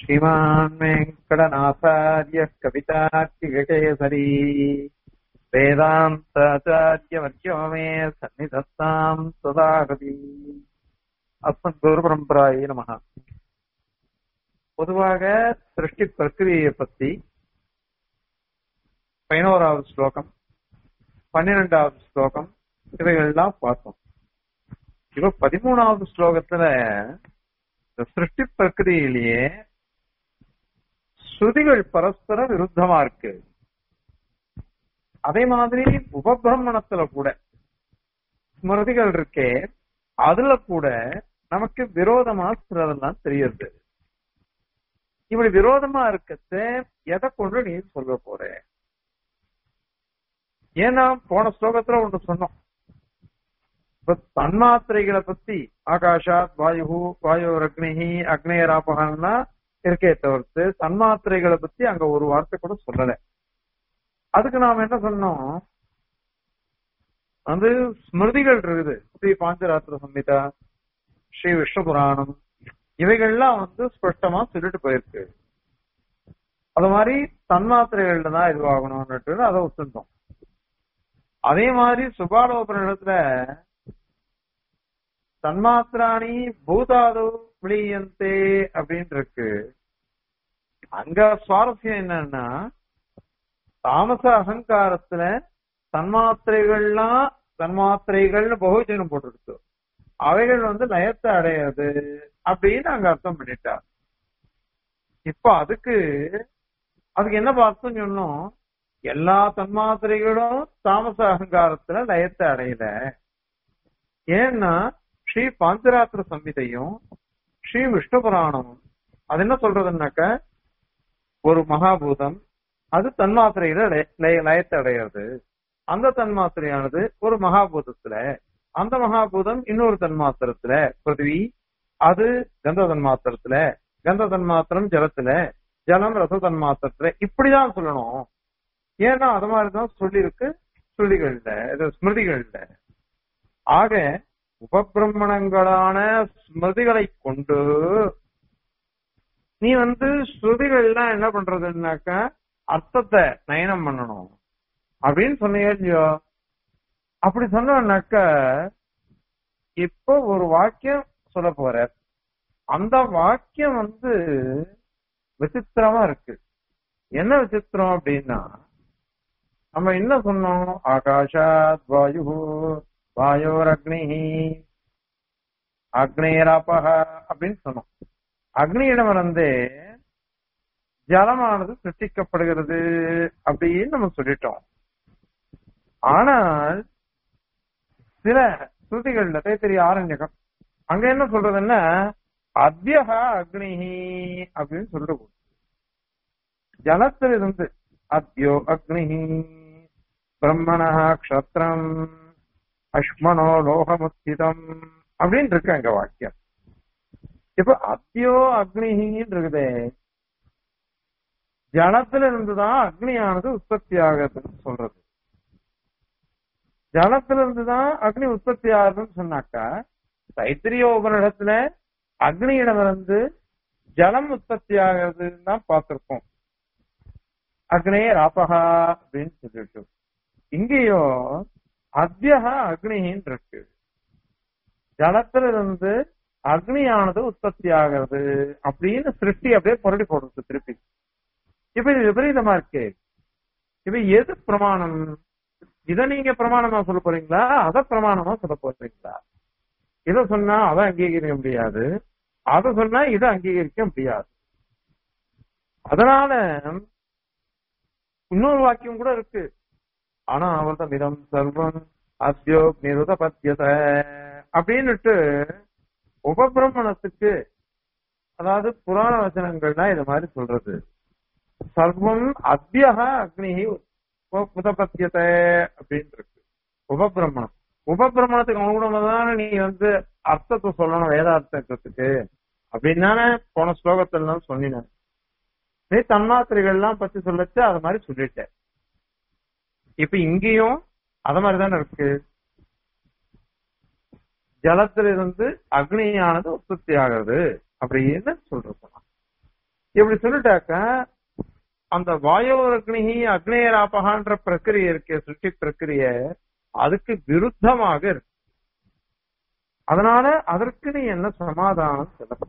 श्रीमान् वेङ्कटनाथार्य कवितार्किकेसरी वेदान्ताचार्यवर्यो मे सन्निधत्ताम् सदागति அஸ்மத் குரு பரம்பராயே நமக பொதுவாக சிருஷ்டி பிரக்கிரியை பத்தி பதினோராவது ஸ்லோகம் பன்னிரெண்டாவது ஸ்லோகம் இவைகள்லாம் பார்த்தோம் இப்ப பதிமூணாவது ஸ்லோகத்துல இந்த சிருஷ்டி பிரக்கிரியிலேயே ஸ்ருதிகள் பரஸ்பர விருத்தமா இருக்கு அதே மாதிரி உபபிரமணத்துல கூட ஸ்மிருதிகள் இருக்கே அதுல கூட நமக்கு விரோதமா சிலதெல்லாம் தெரியுது இப்படி விரோதமா இருக்கத்த எதை கொண்டு நீ சொல்ல போற ஏன்னா போன ஸ்லோகத்துல ஒண்ணு சொன்னோம் இப்ப தன்மாத்திரைகளை பத்தி ஆகாஷாத் வாயு வாயு அக்னிஹி அக்னேராபகன்னா இருக்கே தவிர்த்து தன்மாத்திரைகளை பத்தி அங்க ஒரு வார்த்தை கூட சொல்லல அதுக்கு நாம என்ன சொன்னோம் வந்து ஸ்மிருதிகள் இருக்குது ஸ்ரீ பாஞ்சராத்திர சம்ஹிதா ஸ்ரீ விஷ்ணு புராணம் இவைகள்லாம் வந்து ஸ்பஷ்டமா சொல்லிட்டு போயிருக்கு அது மாதிரி தன்மாத்திரைகள்ல தான் இதுவாகணும்னுட்டு அதை ஒத்துட்டோம் அதே மாதிரி சுபாலோபனிடத்துல தன்மாத்திராணி பூதாது விளியந்தே அப்படின்னு இருக்கு அங்க சுவாரஸ்யம் என்னன்னா தாமச அகங்காரத்துல தன்மாத்திரைகள்லாம் தன்மாத்திரைகள்னு பகுஜனம் போட்டுருக்கு அவைகள் வந்து லயத்தை அடையாது அப்படின்னு அங்க அர்த்தம் பண்ணிட்டார் இப்ப அதுக்கு அதுக்கு என்ன அர்த்தம் சொன்னோம் எல்லா தன்மாத்திரைகளும் தாமச அகங்காரத்துல லயத்தை அடையல ஏன்னா ஸ்ரீ பாஞ்சராத்திர சம்ஹிதையும் ஸ்ரீ விஷ்ணு புராணமும் அது என்ன சொல்றதுன்னாக்க ஒரு மகாபூதம் அது தன்மாத்திரையில லயத்தை அடையிறது அந்த தன்மாத்திரையானது ஒரு மகாபூதத்துல அந்த மகாபூதம் இன்னொரு தன்மாத்திரத்துல பிருத்திவி அது கந்த தன்மாத்திரத்துல கந்த தன்மாத்திரம் ஜலத்துல ஜலம் ரச தன்மாத்திரத்துல இப்படிதான் சொல்லணும் ஏன்னா அது மாதிரிதான் சொல்லியிருக்கு ஸ்ருதிகள்ல இது ஸ்மிருதிகள்ல ஆக உபபிரமணங்களான ஸ்மிருதிகளை கொண்டு நீ வந்து ஸ்ருதிகள்லாம் என்ன பண்றதுன்னாக்க அர்த்தத்தை நயனம் பண்ணணும் அப்படின்னு சொன்னீங்க இல்லையோ அப்படி சொன்னாக்க இப்போ ஒரு வாக்கியம் சொல்ல போற அந்த வாக்கியம் வந்து விசித்திரமா இருக்கு என்ன விசித்திரம் அப்படின்னா நம்ம என்ன சொன்னோம் ஆகாஷாத் வாயு வாயோர் அக்னி அக்னேராபக அப்படின்னு சொன்னோம் அக்னியிடம் வந்து ஜலமானது சிருஷ்டிக்கப்படுகிறது அப்படின்னு நம்ம சொல்லிட்டோம் ஆனால் சில ஸ்ருதிகள்ல தைத்திரிய ஆரண்யகம் அங்க என்ன சொல்றதுன்னா அத்தியக அக்னி அப்படின்னு சொல்லிட்டு ஜலத்தில் இருந்து அத்யோ அக்னி பிரம்மணா க்ஷத்ரம் அஷ்மனோ லோகமுத்திதம் அப்படின்னு இருக்கு அங்க வாக்கியம் இப்ப அத்தியோ அக்னின்னு இருக்குதே ஜலத்துல இருந்துதான் அக்னியானது உற்பத்தி ஆகுதுன்னு சொல்றது ஜலத்துல இருந்துதான் அக்னி உற்பத்தி ஆகுதுன்னு சொன்னாக்கா தைத்திரிய உபனிடத்துல அக்னியிடம் இருந்து ஜலம் உற்பத்தி ஆகுறதுன்னு தான் பார்த்திருக்கோம் அக்னே ராபகா அப்படின்னு சொல்லிட்டு இங்கேயோ அத்தியகா அக்னின்னு இருக்கு ஜலத்துல இருந்து அக்னியானது உற்பத்தி ஆகிறது அப்படின்னு சிருஷ்டி அப்படியே புரட்டி போடுறது திருப்பி இப்ப இது விபரீதமா இருக்கு இப்ப எது பிரமாணம் இதை நீங்க பிரமாணமா சொல்ல போறீங்களா அத பிரமாணமா சொல்ல போறீங்களா இத சொன்னா அதை அங்கீகரிக்க முடியாது அதை சொன்னா இதை அங்கீகரிக்க முடியாது அதனால இன்னொரு வாக்கியம் கூட இருக்கு ஆனா அவர்தான் மிதம் சர்வம் அஸ்யோ நிருத பத்தியத அப்படின்னுட்டு உபபிரமணத்துக்கு அதாவது புராண வச்சனங்கள்லாம் இது மாதிரி சொல்றது சர்வம் அத்தியக அக்னி முதபத்தியத்தை அப்படின்னு இருக்கு உபபிரமணம் உபபிரமணத்துக்கு அனுகுணமா நீ வந்து அர்த்தத்தை சொல்லணும் வேதார்த்தத்துக்கு அப்படின்னு தானே போன ஸ்லோகத்துல சொன்னினேன் நீ தன்மாத்திரைகள்லாம் பத்தி சொல்லச்சு அது மாதிரி சொல்லிட்ட இப்ப இங்கேயும் அத மாதிரி தானே இருக்கு ஜலத்திலிருந்து அக்னியானது உற்பத்தி ஆகிறது அப்படின்னு சொல்றது இப்படி சொல்லிட்டாக்கா அந்த வாயோரக்னி அக்னேயராபகான்ற பிரக்கிரியை இருக்க சுட்டி பிரக்கிரிய அதுக்கு விருத்தமாக இருக்கு அதனால அதற்கு நீ என்ன சமாதானம் சொல்ல போற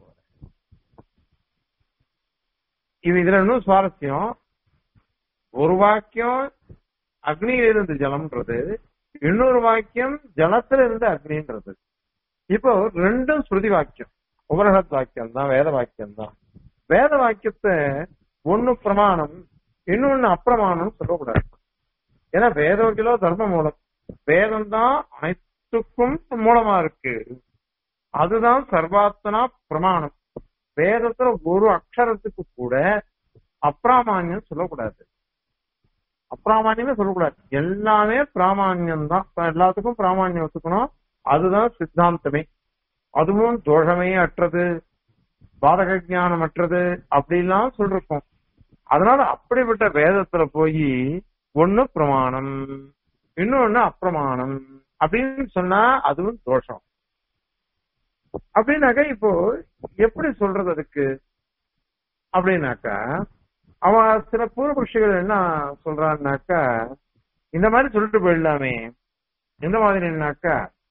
இது இதுல இன்னும் சுவாரஸ்யம் ஒரு வாக்கியம் அக்னியிலிருந்து ஜலம்ன்றது இன்னொரு வாக்கியம் ஜலத்துல இருந்து அக்னின்றது இப்போ ரெண்டும் ஸ்ருதி வாக்கியம் உபரகத் வாக்கியம் தான் வேத வாக்கியம் தான் வேத வாக்கியத்தை ஒண்ணு பிரமாணம் இன்னொன்னு அப்பிரமாணம் சொல்லக்கூடாது ஏன்னா வேதோகிலோ தர்ம மூலம் வேதம் தான் அனைத்துக்கும் மூலமா இருக்கு அதுதான் சர்வாத்தனா பிரமாணம் வேதத்துல ஒரு அக்ஷரத்துக்கு கூட அப்பிராமான்யம் சொல்லக்கூடாது அப்பிராமான்யமே சொல்லக்கூடாது எல்லாமே பிராமான்யம் தான் எல்லாத்துக்கும் பிராமான்யம் ஒத்துக்கணும் அதுதான் சித்தாந்தமே அதுவும் தோஷமே அற்றது பாதக ஞானம் அற்றது அப்படிலாம் சொல்லிருக்கோம் அதனால அப்படிப்பட்ட வேதத்துல போய் ஒண்ணு பிரமாணம் இன்னொன்னு அப்பிரமாணம் அப்படின்னு சொன்னா அதுவும் தோஷம் அப்படின்னாக்கா இப்போ எப்படி சொல்றது அதுக்கு அப்படின்னாக்கா அவன் சில பூர்வபக்ஷிகள் என்ன சொல்றான்னாக்கா இந்த மாதிரி சொல்லிட்டு போயிடலாமே எந்த மாதிரினாக்கா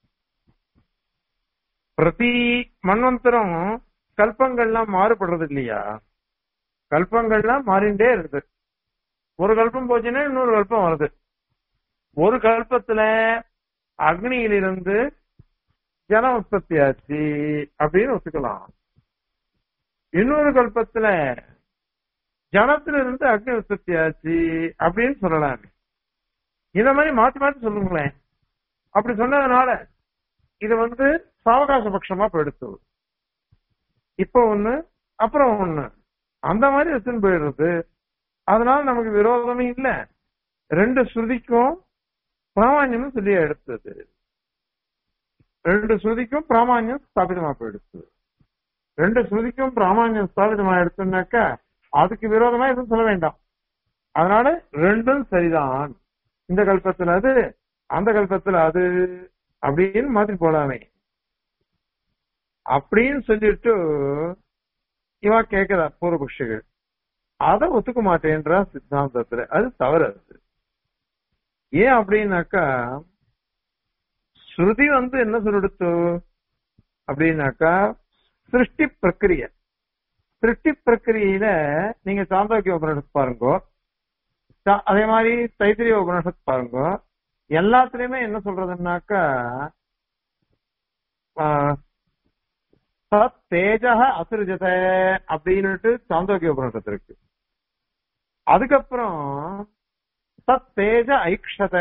பிரதி மன்வந்தரம் கல்பங்கள்லாம் மாறுபடுறது இல்லையா கல்பங்கள்லாம் மாறிண்டே இருக்குது ஒரு கல்பம் போச்சுன்னா இன்னொரு கல்பம் வருது ஒரு கல்பத்துல அக்னியிலிருந்து ஜன உற்பத்தி ஆச்சு அப்படின்னு ஒத்துக்கலாம் இன்னொரு கல்பத்துல ஜனத்துல இருந்து அக்னி உற்பத்தி ஆச்சு அப்படின்னு சொல்லலாம் இந்த மாதிரி மாத்தி மாத்தி சொல்லுங்களேன் அப்படி சொன்னதுனால இது வந்து சாவகாச பட்சமா போயிடுத்து இப்போ ஒண்ணு அப்புறம் ஒண்ணு அந்த மாதிரி எடுத்துன்னு போயிடுறது அதனால நமக்கு விரோதமே இல்ல ரெண்டு ஸ்ருதிக்கும் பிராமான்யமும் சொல்லி எடுத்தது ரெண்டு ஸ்ருதிக்கும் பிராமான்யம் ஸ்தாபிதமா போயிடுச்சு ரெண்டு ஸ்ருதிக்கும் பிராமான்யம் ஸ்தாபிதமா எடுத்தோம்னாக்கா அதுக்கு விரோதமா எதுவும் சொல்ல வேண்டாம் அதனால ரெண்டும் சரிதான் இந்த கல்பத்துல அது அந்த கல்பத்துல அது அப்படின்னு மாத்தி போலாமே அப்படின்னு சொல்லிட்டு இவா கேக்குதா பூர்வபக்ஷிகள் அதை ஒத்துக்க மாட்டேன்றா சித்தாந்தத்துல அது தவறு அது ஏன் அப்படின்னாக்கா ஸ்ருதி வந்து என்ன சொல்லிடுத்து அப்படின்னாக்கா சிருஷ்டி பிரக்கிரிய சிருஷ்டி பிரக்கிரியில நீங்க சாந்தோக்கிய உபனிஷத் பாருங்க சா- அதே மாதிரி தைத்திரிய உபனிஷத் பாருங்க எல்லாத்துலயுமே என்ன சொல்றதுன்னாக்கா ஆஹ், சத் தேஜக அசுருஜத அப்படின்னுட்டு சாந்தோக்கிய உபனிஷத்து இருக்கு அதுக்கப்புறம் சத் தேஜ ஐக்ஷத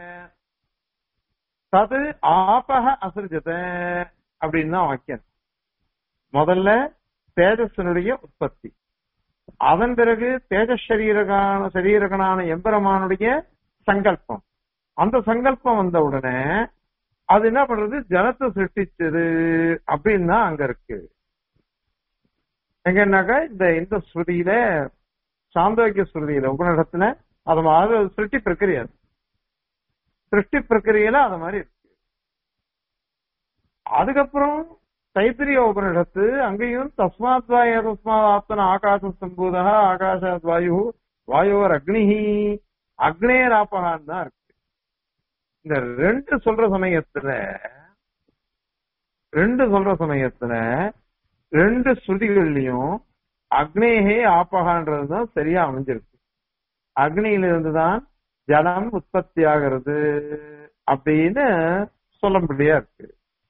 தது ஆபக அசுருஜத அப்படின்னு தான் வாக்கியம் முதல்ல தேஜஸனுடைய உற்பத்தி அதன் பிறகு தேஜ சரீரகான சரீரகனான எம்பெருமானுடைய சங்கல்பம் அந்த சங்கல்பம் வந்த உடனே அது என்ன பண்றது ஜலத்தை சிருஷ்டிச்சது அப்படின்னு தான் அங்க இருக்கு எங்கன்னாக்கா இந்த இந்த ஸ்ருதியில சாந்தோக்கிய ஸ்ருதியில உபநிடத்துல அது மாதிரி சிருஷ்டி பிரக்கிரியா அது. சிருஷ்டி பிரக்கிரியில அது மாதிரி இருக்கு அதுக்கப்புறம் தைத்திரிய உபனிஷத்து அங்கேயும் தஸ்மாத் வாய தஸ்மாத் ஆப்தன ஆகாச சம்பூதா ஆகாஷாத் வாயு வாயோர் அக்னிஹி அக்னேராப்பகான் தான் இருக்கு இந்த ரெண்டு சொல்ற சமயத்துல ரெண்டு சொல்ற சமயத்துல ரெண்டு ஸ்ருதிகள்லயும் அக்னேகே ஆப்பகான்றதுதான் சரியா அமைஞ்சிருக்கு அக்னியிலிருந்து தான் ஜலம் உற்பத்தி ஆகிறது அப்படின்னு சொல்லும்படியா இருக்கு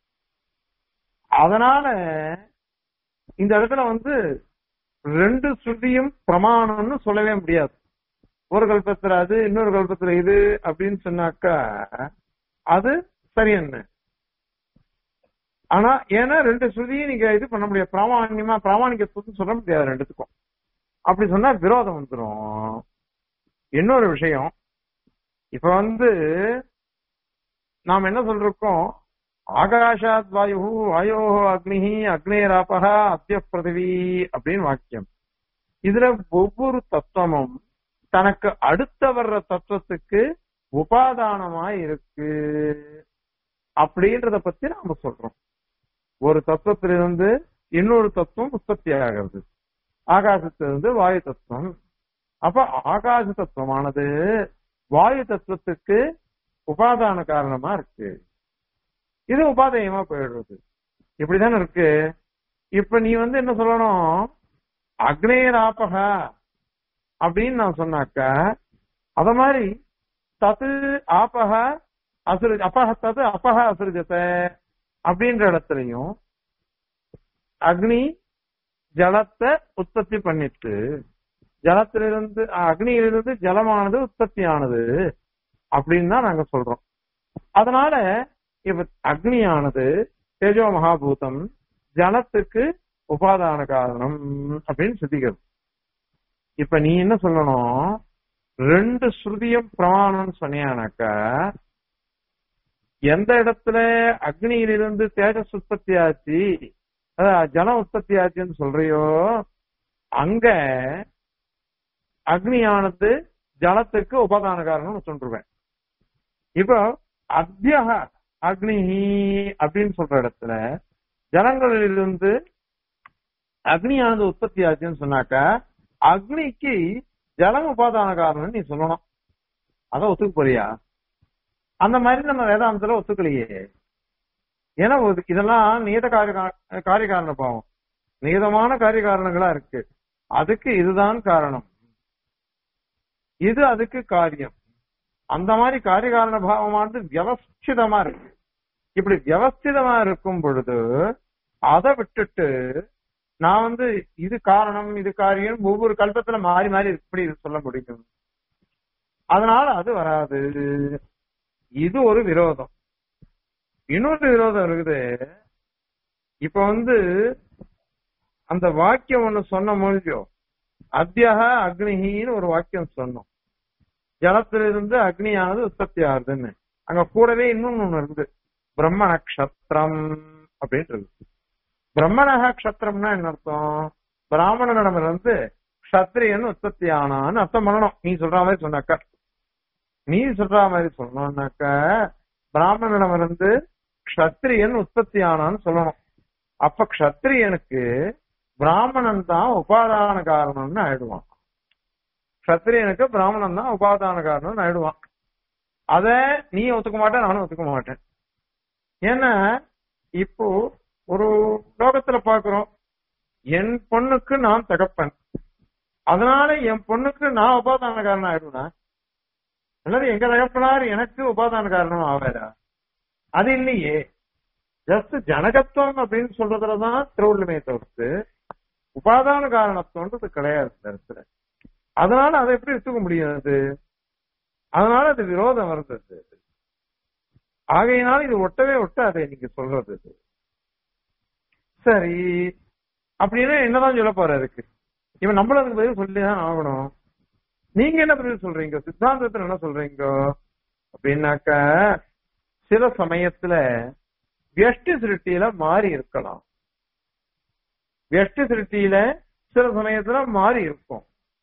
அதனால இந்த இடத்துல வந்து ரெண்டு ஸ்ருதியும் பிரமாணம்னு சொல்லவே முடியாது ஒரு கல்பத்துல அது இன்னொரு கல்பத்துல இது அப்படின்னு சொன்னாக்கா அது சரி என்ன ஆனா ஏன்னா ரெண்டு ஸ்ருதியும் நீங்க இது பண்ண முடியாது பிராமாணியமா பிராமாணிகத்துவம் சொல்ல முடியாது ரெண்டுத்துக்கும் அப்படி சொன்னா விரோதம் வந்துரும் இன்னொரு விஷயம் இப்ப வந்து நாம் என்ன சொல்றோம் ஆகாஷாத் வாயு வாயோ அக்னிஹி அக்னேராபகா அத்திய பிருத்திவி அப்படின்னு வாக்கியம் இதுல ஒவ்வொரு தத்துவமும் தனக்கு அடுத்த வர்ற தத்துவத்துக்கு உபாதானமா இருக்கு அப்படின்றத பத்தி நாம சொல்றோம் ஒரு தத்துவத்திலிருந்து இன்னொரு தத்துவம் உற்பத்தி ஆகிறது ஆகாசத்திலிருந்து வாயு தத்துவம் அப்ப ஆகாச தத்துவமானது வாயு தத்துவத்துக்கு உபாதான காரணமா இருக்கு இது உபாதேயமா போயிடுறது இப்படிதானே இருக்கு இப்ப நீ வந்து என்ன சொல்லணும் அக்னேராபக அப்படின்னு நான் சொன்னாக்க அத மாதிரி தத்து ஆபக அசுரு அப்பக தத்து அப்பக அசுருஜத்தை அப்படின்ற இடத்துலயும் அக்னி ஜலத்தை உற்பத்தி பண்ணிட்டு ஜலத்திலிருந்து அக்னியிலிருந்து ஜலமானது உற்பத்தி ஆனது அப்படின்னு தான் நாங்க சொல்றோம் அதனால இப்ப அக்னியானது தேஜோ மகாபூதம் ஜலத்துக்கு உபாதான காரணம் அப்படின்னு சித்திக்கிறது இப்ப நீ என்ன சொல்லணும் ரெண்டு ஸ்ருதியும் பிரமாணம்னு சொன்னியானாக்கா எந்த இடத்துல அக்னியிலிருந்து தேஜஸ் உற்பத்தி ஆச்சு அதாவது ஜலம் உற்பத்தி ஆச்சுன்னு சொல்றியோ அங்க அக்னியானது ஜலத்துக்கு உபாதான காரணம் சொல்லிருவேன் இப்போ அத்தியக அக்னிஹி அப்படின்னு சொல்ற இடத்துல ஜலங்களிலிருந்து அக்னியானது உற்பத்தி ஆச்சுன்னு சொன்னாக்கா அக்னிக்கு ஜலம் உபாதான காரணம் நீ சொல்லணும் அத ஒத்துக்க போறியா அந்த மாதிரி நம்ம வேதாந்தத்துல ஒத்துக்கலையே ஏன்னா ஒரு- இதெல்லாம் நீத காரிய காரிய காரண பாவம் நீதமான காரிய காரணங்களா இருக்கு அதுக்கு இதுதான் காரணம் இது அதுக்கு காரியம் அந்த மாதிரி காரிய காரண பாவமானது வியவஸ்திதமா இருக்கு இப்படி வியவஸ்திதமா இருக்கும் பொழுது அதை விட்டுட்டு நான் வந்து இது காரணம் இது காரியம் ஒவ்வொரு கல்பத்துல மாறி மாறி இப்படி சொல்ல முடியும் அதனால அது வராது இது ஒரு விரோதம் இன்னொரு விரோதம் இருக்குது இப்ப வந்து அந்த வாக்கியம் ஒண்ணு சொன்ன மொழியோ அத்தியக அக்னிஹின்னு ஒரு வாக்கியம் சொன்னோம் ஜலத்திலிருந்து அக்னியானது உற்பத்தி ஆகுதுன்னு அங்க கூடவே இன்னொன்னு ஒண்ணு இருக்குது பிரம்ம நக்ஷத்திரம் அப்படின்னு இருக்கு பிரம்மணக க்ஷத்திரம்னா என்ன அர்த்தம் பிராமணனிடம் இருந்து க்ஷத்ரியன் உற்பத்தி ஆனான்னு அர்த்தம் பண்ணணும் நீ சொல்ற மாதிரி சொன்னாக்கா நீ சொல்ற மாதிரி சொன்னோம்னாக்க பிராமணனிடம் இருந்து க்ஷத்ரியன் உற்பத்தி ஆனான்னு சொல்லணும் அப்ப க்ஷத்ரியனுக்கு பிராமணன் தான் உபாதான காரணம்னு ஆயிடுவான் க்ஷத்ரியனுக்கு பிராமணன் தான் உபாதான காரணம்னு ஆயிடுவான் அத நீ ஒத்துக்க மாட்டேன் நானும் ஒத்துக்க மாட்டேன் ஏன்னா இப்போ ஒரு லோகத்துல பாக்குறோம் என் பொண்ணுக்கு நான் தகப்பன் அதனால என் பொண்ணுக்கு நான் உபாதான காரணம் ஆயிடுவேன் அல்லது எங்க தகப்பனார் எனக்கு உபாதான காரணம் ஆவாரா அது இல்லையே ஜஸ்ட் ஜனகத்துவம் அப்படின்னு சொல்றதுலதான் திருவள்ளுமே தவிர்த்து உபாதான காரணத்துவன்றது கிடையாது இந்த இடத்துல அதனால அதை எப்படி எடுத்துக்க முடியாது அதனால அது விரோதம் வருது ஆகையினால இது ஒட்டவே ஒட்டாதே நீங்க சொல்றது இது. சரி அப்படின்னா என்னதான் சொல்ல போற இருக்கு இவன் நம்மளும் அதுக்கு பதில் சொல்லிதான் ஆகணும் நீங்க என்ன பதில் சொல்றீங்க சித்தாந்தத்துல என்ன சொல்றீங்க அப்படின்னாக்க சில சமயத்துல வியஷ்டி சிருஷ்டியில மாறி இருக்கலாம் வியஷ்டி சிருஷ்டியில சில சமயத்துல மாறி இருக்கும்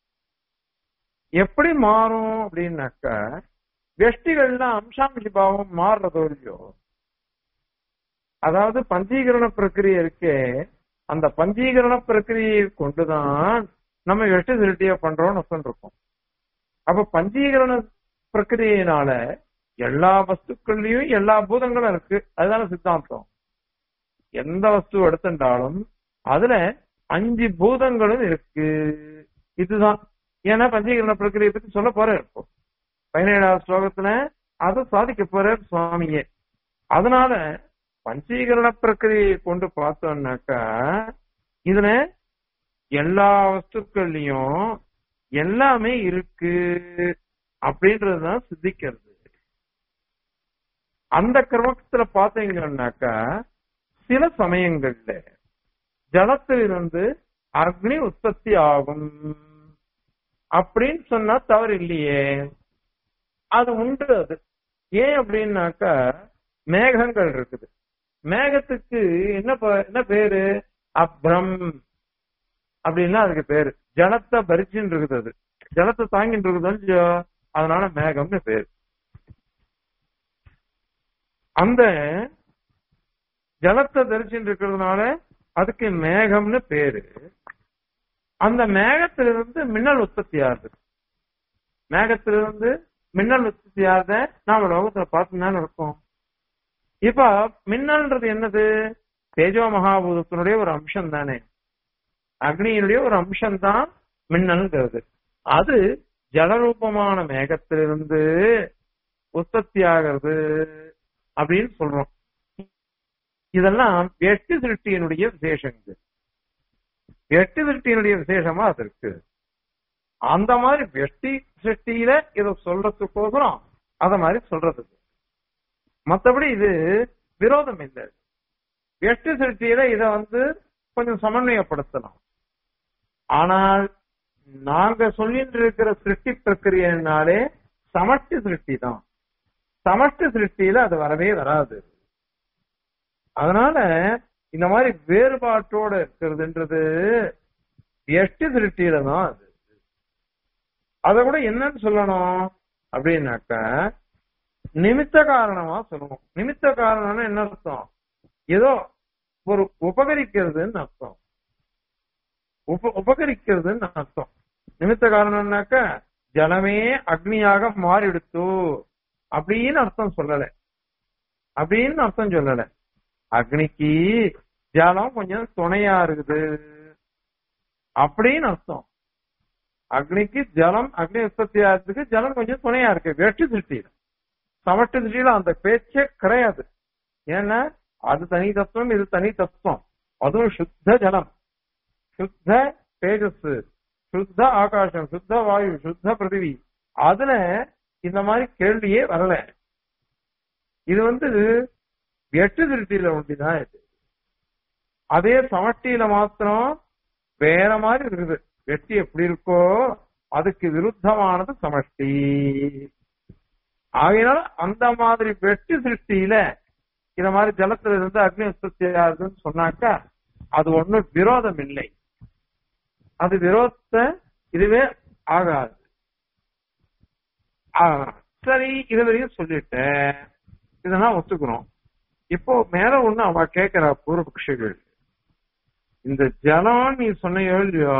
எப்படி மாறும் அப்படின்னாக்க வெஷ்டிகள்ல அம்சாம்சி பாவம் மாறுறதோ இல்லையோ அதாவது பஞ்சீகரண பிரக்கிரியை இருக்கே அந்த பஞ்சீகரண பிரக்கிரியை கொண்டுதான் நம்ம வெஷ்டி திருட்டிய பண்றோம்னு இருக்கோம் அப்ப பஞ்சீகரண பிரக்கிரியினால எல்லா வஸ்துக்கள்லயும் எல்லா பூதங்களும் இருக்கு அதுதானே சித்தாந்தம் எந்த வஸ்து எடுத்துட்டாலும் அதுல அஞ்சு பூதங்களும் இருக்கு இதுதான் ஏன்னா பஞ்சீகரண பிரக்கிரியை பத்தி சொல்ல போற இப்போ பதினேழாவது ஸ்லோகத்துல அதை சாதிக்க போற சுவாமியே அதனால பஞ்சீகரண பிரக்கிரியை கொண்டு பார்த்தோம்னாக்கா இதுல எல்லா வஸ்துக்கள்லயும் எல்லாமே இருக்கு அப்படின்றதுதான் சித்திக்கிறது அந்த கிரமத்துல பாத்தீங்கன்னாக்கா சில சமயங்கள்ல ஜலத்திலிருந்து அக்னி உற்பத்தி ஆகும் அப்படின்னு சொன்னா தவறு இல்லையே அது உண்டு அது ஏன் அப்படின்னாக்கா மேகங்கள் இருக்குது மேகத்துக்கு என்ன ப- என்ன பேரு அப்ரம் அப்படின்னா அதுக்கு பேரு ஜலத்தை பரிச்சுன்னு இருக்குது அது ஜலத்தை தாங்கிட்டு இருக்குது இல்லையோ அதனால மேகம்னு பேரு அந்த ஜலத்தை தரிச்சுட்டு இருக்கிறதுனால அதுக்கு மேகம்னு பேரு அந்த மேகத்திலிருந்து மின்னல் உற்பத்தி ஆகுது மேகத்திலிருந்து மின்னல் உற்பத்தி ஆகுத நாம லோகத்துல பார்த்துதானே இருக்கோம் இப்ப மின்னல்ன்றது என்னது தேஜோ மகாபூதத்தினுடைய ஒரு அம்சம் தானே அக்னியினுடைய ஒரு அம்சம் தான் மின்னல்ங்கிறது அது ஜலரூபமான மேகத்திலிருந்து உற்பத்தி ஆகிறது அப்படின்னு சொல்றோம் இதெல்லாம் எட்டு திருஷ்டியினுடைய விசேஷங்கள் எட்டு திருஷ்டியினுடைய விசேஷமா அது இருக்கு அந்த மாதிரி வெஷ்டி சிருஷ்டியில இத சொல்றதுக்கோசரம் அத மாதிரி சொல்றது மத்தபடி இது விரோதம் இல்லை வெஷ்டி சிருஷ்டியில இத வந்து கொஞ்சம் சமன்வயப்படுத்தலாம் ஆனால் நாங்க சொல்லிட்டு இருக்கிற சிருஷ்டி பிரக்கிரியனாலே சமஷ்டி சிருஷ்டி தான் சமஷ்டி சிருஷ்டியில அது வரவே வராது அதனால இந்த மாதிரி வேறுபாட்டோட இருக்கிறதுன்றது எஷ்டி திருஷ்டியில தான் அது அத கூட என்னன்னு சொல்லணும் அப்படின்னாக்க நிமித்த காரணமா சொல்லணும் நிமித்த காரணம்னா என்ன அர்த்தம் ஏதோ ஒரு உபகரிக்கிறதுன்னு அர்த்தம் உப உபகரிக்கிறதுன்னு அர்த்தம் நிமித்த காரணம்னாக்க ஜலமே அக்னியாக மாறிடுத்து அப்படின்னு அர்த்தம் சொல்லல அப்படின்னு அர்த்தம் சொல்லல அக்னிக்கு ஜலம் கொஞ்சம் துணையா இருக்குது அப்படின்னு அர்த்தம் அக்னிக்கு ஜலம் அக்னி உற்பத்தி ஆகிறதுக்கு ஜலம் கொஞ்சம் துணையா இருக்கு வெட்டு திருஷ்டியில சமட்டு திருஷ்டியில அந்த பேச்சே கிடையாது ஏன்னா அது தனி தத்துவம் இது தனி தத்துவம் அதுவும் சுத்த ஜலம் சுத்த தேஜஸ் சுத்த ஆகாசம் சுத்த வாயு சுத்த பிருத்திவி அதுல இந்த மாதிரி கேள்வியே வரல இது வந்து எட்டு திருஷ்டியில ஒண்டிதான் இது அதே சமஷ்டியில மாத்திரம் வேற மாதிரி இருக்குது வெட்டி எப்படி இருக்கோ அதுக்கு விருத்தமானது சமஷ்டி ஆகையினால அந்த மாதிரி வெட்டி சிருஷ்டியில இந்த மாதிரி ஜலத்துல இருந்து அக்னி உற்பத்தி ஆகுதுன்னு சொன்னாக்கா அது ஒண்ணும் விரோதம் இல்லை அது விரோத இதுவே ஆகாது சரி இதுவரையும் சொல்லிட்டேன் இதெல்லாம் ஒத்துக்கிறோம் இப்போ மேல ஒண்ணு அவ கேக்குறா பூர்வபக்ஷிகள் இந்த ஜலம் நீ சொன்னையோ இல்லையோ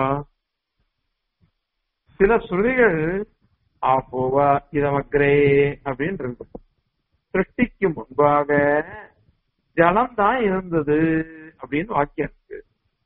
சில ஸ்ருதிகள் ஆப்போவா இதமக்ரே அப்படின்னு இருக்கு சிருஷ்டிக்கு முன்பாக ஜலம் தான் இருந்தது அப்படின்னு வாக்கியம் இருக்கு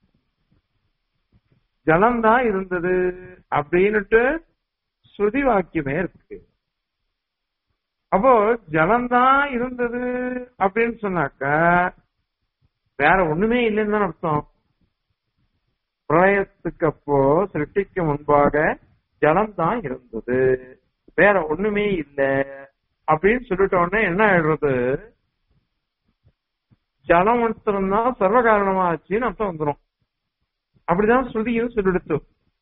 ஜலம் தான் இருந்தது அப்படின்னுட்டு ஸ்ருதி வாக்கியமே இருக்கு அப்போ ஜலம்தான் இருந்தது அப்படின்னு சொன்னாக்க வேற ஒண்ணுமே இல்லைன்னு தான் அர்த்தம் பிரளயத்துக்கு அப்போ சிருஷ்டிக்கு முன்பாக ஜலம் தான் இருந்தது வேற ஒண்ணுமே இல்ல அப்படின்னு சொல்லிட்ட உடனே என்ன ஆயிடுறது ஜலம் மாத்திரம்தான் சர்வ காரணமா ஆச்சுன்னு அர்த்தம் வந்துடும் அப்படிதான் ஸ்ருதியும் சொல்லிடுத்து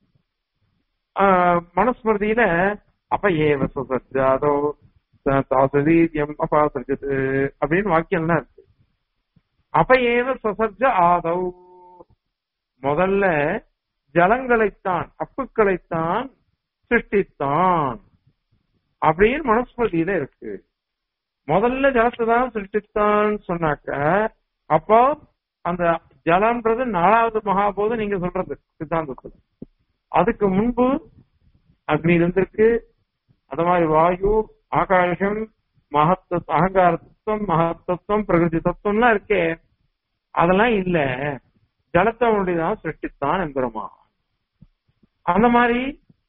மனஸ்மிருதியில அப்ப ஏவ சுசஜாதோ தாசதீரியம் அபாசர்ஜது அப்படின்னு வாக்கியம்லாம் இருக்கு அப்ப ஏவ சசர்ஜ ஆதவ் முதல்ல ஜலங்களைத்தான் அப்புக்களைத்தான் சிருஷ்டித்தான் அப்படின்னு மனஸ்மிருதியில இருக்கு முதல்ல ஜலத்தை தான் சிருஷ்டித்தான் சொன்னாக்க அப்போ அந்த ஜலம்ன்றது நாலாவது மகாபோது நீங்க சொல்றது சித்தாந்தத்துல அதுக்கு முன்பு அக்னி இருந்திருக்கு அது மாதிரி வாயு ஆகாசம் மகத்த அகங்கார தத்துவம் மகத்தத்துவம் பிரகிருதி தத்துவம்லாம் இருக்கே அதெல்லாம் இல்ல ஜலத்தை ஒன்றிதான் சிருஷ்டித்தான் என்கிறோமா அந்த மாதிரி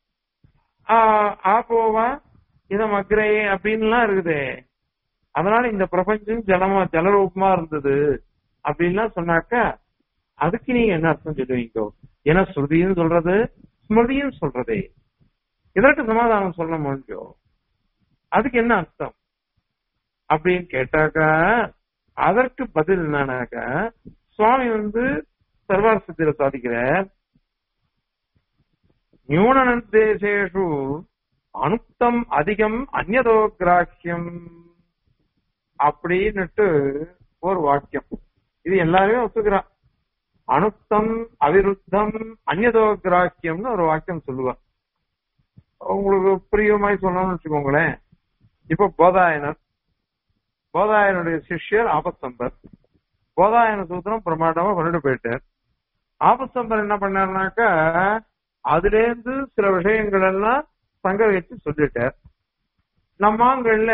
ஆப்போவா இதம் அக்ரே அப்படின்லாம் இருக்குது அதனால இந்த பிரபஞ்சம் ஜலமா ஜலரூபமா இருந்தது அப்படின்லாம் சொன்னாக்க அதுக்கு நீங்க என்ன அர்த்தம் சொல்லுவீங்க ஏன்னா ஸ்ருதியும் சொல்றது ஸ்மிருதியும் சொல்றதே இதற்கு சமாதானம் சொல்ல முடியும் அதுக்கு என்ன அர்த்தம் அப்படின்னு கேட்டாக்கா அதற்கு பதில் என்னன்னாக்கா சுவாமி வந்து சர்வார்த்தத்தில சாதிக்கிற நியூனநந்தேசேஷு அனுப்தம் அதிகம் அந்நதோ கிராக்கியம் அப்படின்னுட்டு ஒரு வாக்கியம் இது எல்லாருமே ஒத்துக்கிறான் அனுப்தம் அவிருத்தம் அந்நதோ கிராக்கியம்னு ஒரு வாக்கியம் சொல்லுவார் உங்களுக்கு புரியுமாய் சொல்லணும்னு வச்சுக்கோங்களேன் இப்ப போதாயனர் போதாயனுடைய சிஷ்யர் ஆபஸ்தம்பர் போதாயன சூத்திரம் பிரமாண்டமா கொண்டுட்டு போயிட்டார் ஆபஸ்தம்பர் என்ன பண்ணாருனாக்கா அதுல இருந்து சில விஷயங்கள் எல்லாம் சங்கரிச்சு சொல்லிட்டார் நம்மாங்கள்ல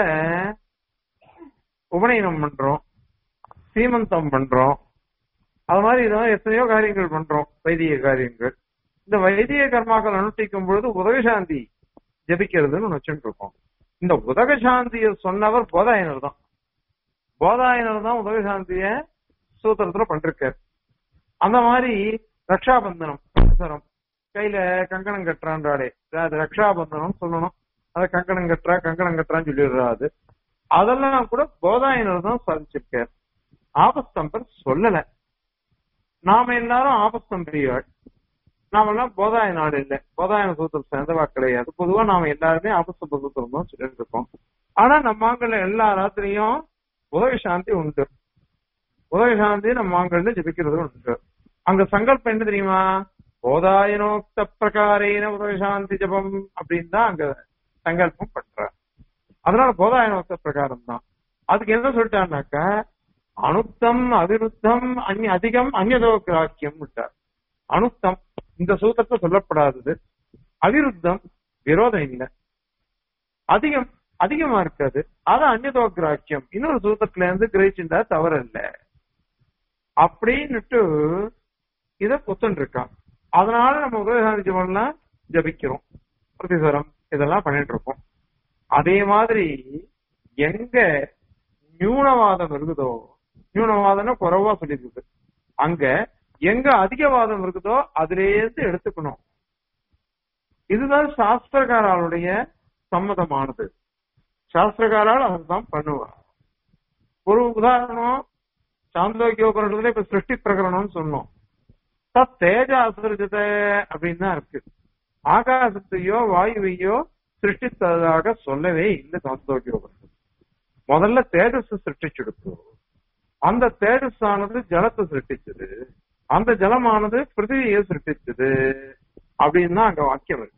உபநயனம் பண்றோம் சீமந்தம் பண்றோம் அது மாதிரி இதெல்லாம் எத்தனையோ காரியங்கள் பண்றோம் வைதிக காரியங்கள் இந்த வைதிக கர்மாக்கள் அனுஷ்டிக்கும் பொழுது உதகசாந்தி ஜபிக்கிறதுன்னு ஒண்ணு வச்சுட்டு இருக்கோம் இந்த உதகசாந்திய சொன்னவர் போதாயனர் தான் போதாயனர் தான் உதகசாந்திய சூத்திரத்துல பண்றார் அந்த மாதிரி ரக்ஷாபந்தனம் அவசரம் கையில கங்கணம் கட்டுறான்றாடே அது ரக்ஷாபந்தனம் சொல்லணும் அதை கங்கணம் கட்டுறா கங்கணம் கட்டுறான்னு சொல்லிடுறாது அதெல்லாம் கூட போதாயனர் தான் சாதிச்சிருக்கார் ஆபஸ்தம்பர் சொல்லல நாம எல்லாரும் ஆபஸ்தம்பிரியாள் நாமெல்லாம் போதாய நாடு இல்லை போதாயன சூத்திரம் சேர்ந்தவா கிடையாது பொதுவா நாம எல்லாருமே ஆபஸ்தம்ப சூத்திரம் தான் சொல்லிட்டு இருக்கோம் ஆனா நம்ம ஆண்கள் எல்லா ராத்திரியும் உதவி சாந்தி உண்டு உதவி சாந்தி நம்ம ஆண்கள்ல ஜபிக்கிறது உண்டு அங்க சங்கல்பம் என்ன தெரியுமா போதாயனோக்த பிரகாரேன உதவி சாந்தி ஜபம் அப்படின்னு தான் அங்க சங்கல்பம் பண்ற அதனால போதாயனோக்த பிரகாரம் தான் அதுக்கு என்ன சொல்லிட்டாருனாக்க அனுத்தம் அவிருத்தம் அந்நிய அதிகம் அந்நதோ கிராக்கியம் விட்டார் அனுத்தம் இந்த சூத்திரத்தை சொல்லப்படாதது அவிருத்தம் விரோதம் இல்லை அதிகம் அதிகமா இருக்காது அது அந்நதோ கிராக்கியம் இன்னொரு சூத்திரத்துல இருந்து கிரகிச்சுட்டா தவறு இல்ல அப்படின்னுட்டு இத புத்தன் இருக்கான் அதனால நம்ம உதயசாந்தி ஜபம்லாம் ஜபிக்கிறோம் பிரதிசரம் இதெல்லாம் பண்ணிட்டு இருக்கோம் அதே மாதிரி எங்க நியூனவாதம் இருக்குதோ நியூனவாதம்னா குறைவா சொல்லிருக்குது அங்க எங்க அதிகவாதம் இருக்குதோ அதுலேருந்து எடுத்துக்கணும் இதுதான் சாஸ்திரகாராளுடைய சம்மதமானது சாஸ்திரகாரால் அதுதான் பண்ணுவார் ஒரு உதாரணம் சாந்தோக்கியோபுரத்துல இப்ப சிருஷ்டி பிரகரணம்னு சொன்னோம் தத் தேஜ அசுரஜத அப்படின்னு தான் இருக்கு ஆகாசத்தையோ வாயுவையோ சிருஷ்டித்ததாக சொல்லவே இல்லை சாந்தோக்கியோபுரம் முதல்ல தேஜஸ் சிருஷ்டிச்செடுத்து அந்த தேஜஸ் ஆனது ஜலத்தை சிருஷ்டிச்சது அந்த ஜலமானது பிருத்திவியை சிருஷ்டிச்சது அப்படின்னு தான் அங்க வாக்கியம் இருக்கு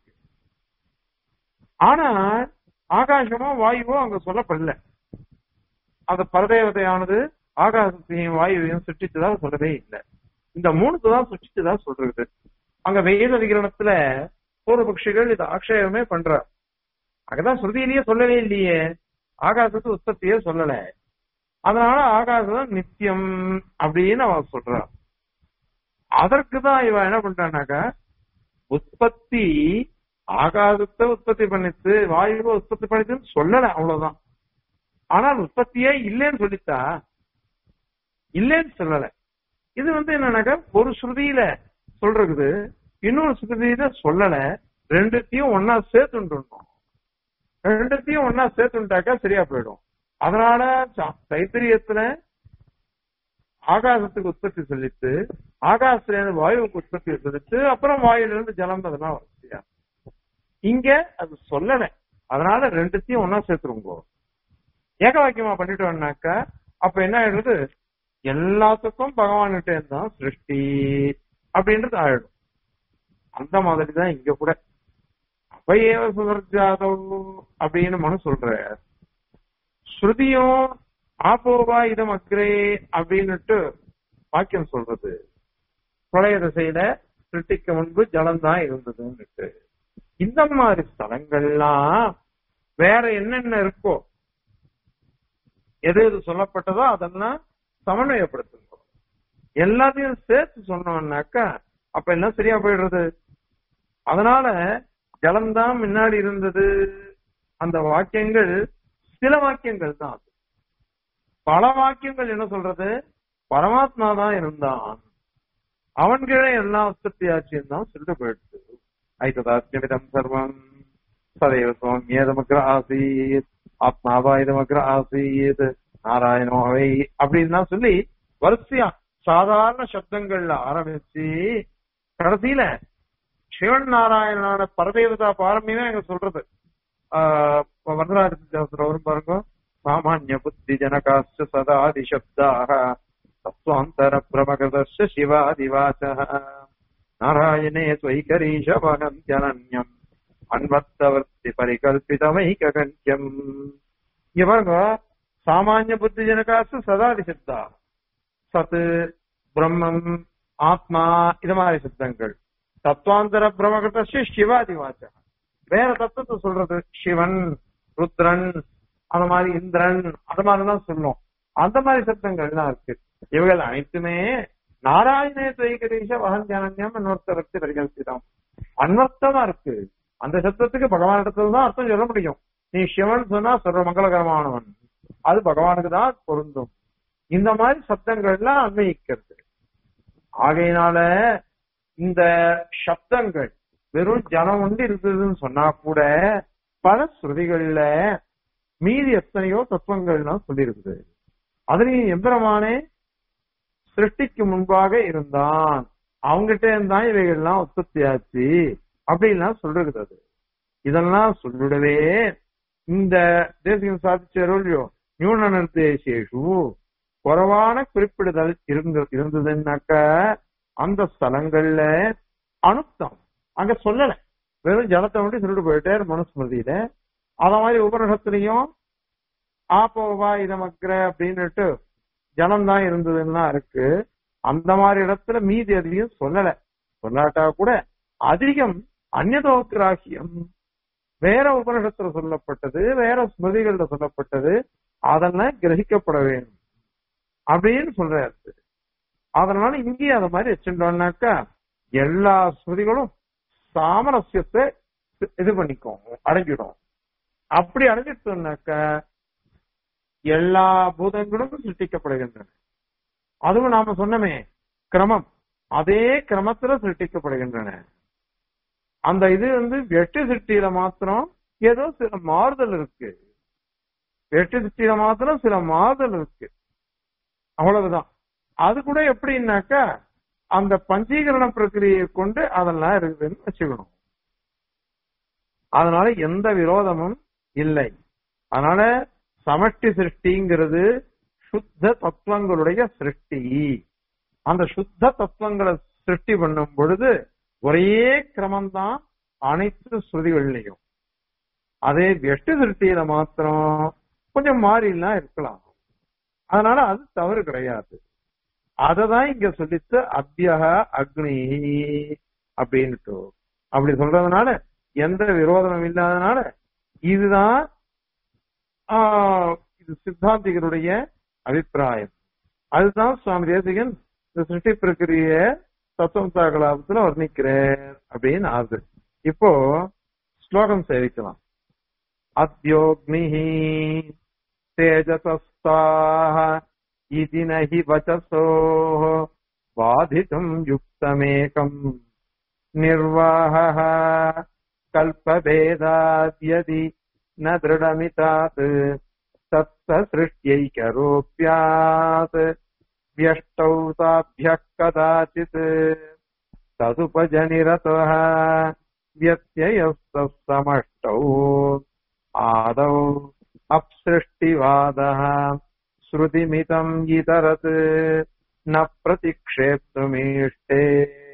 ஆனா ஆகாசமோ வாயுவோ அங்க சொல்லப்படல அந்த பரதேவதையானது ஆகாசத்தையும் வாயுவையும் சிருஷ்டிச்சதா சொல்லவே இல்லை இந்த மூணுக்கு தான் சிருஷ்டிச்சதா சொல்றது அங்க வேத விகிரணத்துல பூர்வபக்ஷிகள் இது ஆக்ஷேபமே பண்றார் அங்கதான் ஸ்ருதியிலேயே சொல்லவே இல்லையே ஆகாசத்து உற்பத்தியே சொல்லல அதனால ஆகாசம் நித்தியம் அப்படின்னு அவன் சொல்றான் அதற்கு தான் இவன் என்ன பண்றானாக்கா உற்பத்தி ஆகாசத்தை உற்பத்தி பண்ணிச்சு வாயுவை உற்பத்தி பண்ணிச்சுன்னு சொல்லல அவ்வளவுதான் ஆனால் உற்பத்தியே இல்லைன்னு சொல்லித்தா இல்லைன்னு சொல்லல இது வந்து என்னன்னாக்கா ஒரு ஸ்ருதியில சொல்றது இன்னொரு ஸ்ருதியில சொல்லல ரெண்டுத்தையும் ஒன்னா சேர்த்துட்டோம் ரெண்டுத்தையும் ஒன்னா சேர்த்துட்டாக்கா சரியா போயிடும் அதனால தைத்திரியத்துல ஆகாசத்துக்கு உற்பத்தி சொல்லிட்டு ஆகாசத்துல இருந்து வாயுவுக்கு உற்பத்தி சொல்லிட்டு அப்புறம் வாயுல இருந்து ஜலம் அதெல்லாம் வரிசையா இங்க அது சொல்லல அதனால ரெண்டுத்தையும் ஒன்னா சேர்த்துருங்கோ ஏக வாக்கியமா பண்ணிட்டோம்னாக்கா அப்ப என்ன ஆயிடுறது எல்லாத்துக்கும் பகவான்கிட்ட இருந்தான் சிருஷ்டி அப்படின்றது ஆயிடும் அந்த மாதிரி தான் இங்க கூட அப்பயேவ சுதர்ஜாதவ் அப்படின்னு மனு சொல்ற ஸ்ருதியும் ஆப்போவா இதம் அக்ரே அப்படின்னுட்டு வாக்கியம் சொல்றது பிரளய திசையில சிருஷ்டிக்கு முன்பு ஜலம் தான் இருந்ததுன்னுட்டு இந்த மாதிரி ஸ்தலங்கள்லாம் வேற என்னென்ன இருக்கோ எது எது சொல்லப்பட்டதோ அதெல்லாம் சமன்வயப்படுத்துங்க எல்லாத்தையும் சேர்த்து சொன்னோம்னாக்கா அப்ப எல்லாம் சரியா போயிடுறது அதனால ஜலம்தான் முன்னாடி இருந்தது அந்த வாக்கியங்கள் சில வாக்கியங்கள் தான் அது பல வாக்கியங்கள் என்ன சொல்றது பரமாத்மா தான் இருந்தான் அவன் கீழே எல்லாம் உற்பத்தி ஆச்சுன்னு தான் சொல்லிட்டு போயிடுச்சு ஐததாஸ்யமிதம் சர்வம் சதைவ சோமியதமக்ர ஆசீத் ஆத்மாவா இதமக்ர ஆசீத் நாராயணோ அவை அப்படின்னு சொல்லி வரிசையா சாதாரண சப்தங்கள்ல ஆரம்பிச்சு கடைசியில சிவன் நாராயணனான பரதேவதா பாரம்பியமே எங்க சொல்றது வரதராஜ வரும் பாருங்க சாமானிய புத்தி ஜனகாச்ச சதாதி சப்தாக தத்வாந்தர பிரமகதஸ்ய சிவாதிவாச நாராயணே ஸ்வைகரீஷ வகந்தியனன்யம் அன்வர்த்தவர்த்தி பரிகல்பிதமைக கண்யம் இங்க பாருங்க சாமானிய புத்தி ஜனகாசு சதாதி சப்தா சத்து பிரம்மம் ஆத்மா இது மாதிரி சப்தங்கள் தத்துவாந்தர பிரமகட்டசி சிவாதி வாச்சகம் வேற தத்துவத்தை சொல்றது சிவன் ருத்ரன் அந்த மாதிரி இந்திரன் அந்த மாதிரிலாம் சொல்லும் அந்த மாதிரி சப்தங்கள்லாம் இருக்கு இவைகள் அனைத்துமே நாராயணே துவைகதீஷ வகந்தியானன்யம் இன்னொருத்தருக்கு பரிகல்பிதம் அன்வர்த்தமா இருக்கு அந்த சப்தத்துக்கு பகவான் இடத்துல தான் அர்த்தம் சொல்ல முடியும் நீ சிவன் சொன்னா சொல்ற மங்களகரமானவன் அது பகவானுக்கு தான் பொருந்தும் இந்த மாதிரி சப்தங்கள்லாம் அன்வயிக்கிறது ஆகையினால இந்த சப்தங்கள் வெறும் ஜனம் ஒன்று இருந்ததுன்னு சொன்னா கூட பல ஸ்ருதிகள்ல மீதி எத்தனையோ தத்துவங்கள்லாம் சொல்லியிருக்குது அதுலயும் எந்திரமானே சிருஷ்டிக்கு முன்பாக இருந்தான் அவங்ககிட்ட இருந்தான் இவைகள்லாம் உற்பத்தி ஆச்சு அப்படின்லாம் சொல்றது இதெல்லாம் சொல்லிடவே இந்த தேசியம் சாதிச்சாரோ இல்லையோ நியூன நிர்தேசேஷு குறைவான குறிப்பிடுதல் இருந்த இருந்ததுன்னாக்க அந்த ஸ்தலங்கள்ல அனுத்தம் அங்க சொல்லல வெறும் ஜலத்தை மட்டும் சொல்லிட்டு போயிட்டார் மனுஸ்மிருதியில அத மாதிரி உபநிஷத்துலயும் ஆப்போவா இதமக்கிற அப்படின்னுட்டு ஜலம் தான் இருந்ததுன்னா இருக்கு அந்த மாதிரி இடத்துல மீதி அதிகம் சொல்லல சொல்லாட்டா கூட அதிகம் அந்நதோக்கிராகியம் வேற உபநிஷத்துல சொல்லப்பட்டது வேற ஸ்மிருதிகள்ல சொல்லப்பட்டது அதெல்லாம் கிரகிக்கப்பட வேண்டும் அப்படின்னு சொல்றாரு அதனால இங்கேயும் அதை மாதிரி வச்சுட்டோம்னாக்கா எல்லா ஸ்மிருதிகளும் சாமரஸ்யத்தை இது பண்ணிக்கும் அடங்கிடும் அப்படி அடங்கிட்டோம்னாக்கா எல்லா பூதங்களும் சிருஷ்டிக்கப்படுகின்றன அதுவும் நாம சொன்னமே கிரமம் அதே கிரமத்துல சிருஷ்டிக்கப்படுகின்றன அந்த இது வந்து வெட்டு சிருஷ்டியில மாத்திரம் ஏதோ சில மாறுதல் இருக்கு வெட்டு சிருஷ்டியில மாத்திரம் சில மாறுதல் இருக்கு அவ்வளவுதான் அது கூட எப்படின்னாக்கா அந்த பஞ்சீகரண பிரக்கிரியை கொண்டு அதெல்லாம் இருக்குதுன்னு வச்சுக்கணும் அதனால எந்த விரோதமும் இல்லை அதனால சமஷ்டி சிருஷ்டிங்கிறது சுத்த தத்துவங்களுடைய சிருஷ்டி அந்த சுத்த தத்துவங்களை சிருஷ்டி பண்ணும் பொழுது ஒரே கிரமம்தான் அனைத்து ஸ்ருதிகள்லையும் அதே வெட்டு சிருஷ்டியில மாத்திரம் கொஞ்சம் மாறிலாம் இருக்கலாம் அதனால அது தவறு கிடையாது அததான் இங்க சொல்லித்து அத்தியக அக்னி அப்படின்ட்டு அப்படி சொல்றதுனால எந்த விரோதமும் இல்லாதனால இதுதான் இது சித்தாந்திகருடைய அபிப்பிராயம் அதுதான் சுவாமி தேசிகன் இந்த சிருஷ்டி பிரக்கிரிய தத்துவம் கலாபத்துல வர்ணிக்கிறார் அப்படின்னு ஆகுது இப்போ ஸ்லோகம் சேவிக்கலாம் அத்யோக்னி தேஜசஸ்தாக इति न हि वचसोः बाधितुम् युक्तमेकम् निर्वाहः कल्पभेदाद्यदि न दृढमितात् तत्सृष्ट्यैकरोप्यात् व्यष्टौ ताभ्यः कदाचित् तदुपजनिरतः व्यत्ययस्तः समष्टौ आदौ अप्सृष्टिवादः ஸ்ருதிமிதம் இதரத் ந பிரதிக்ஷேப்துமீஷ்டே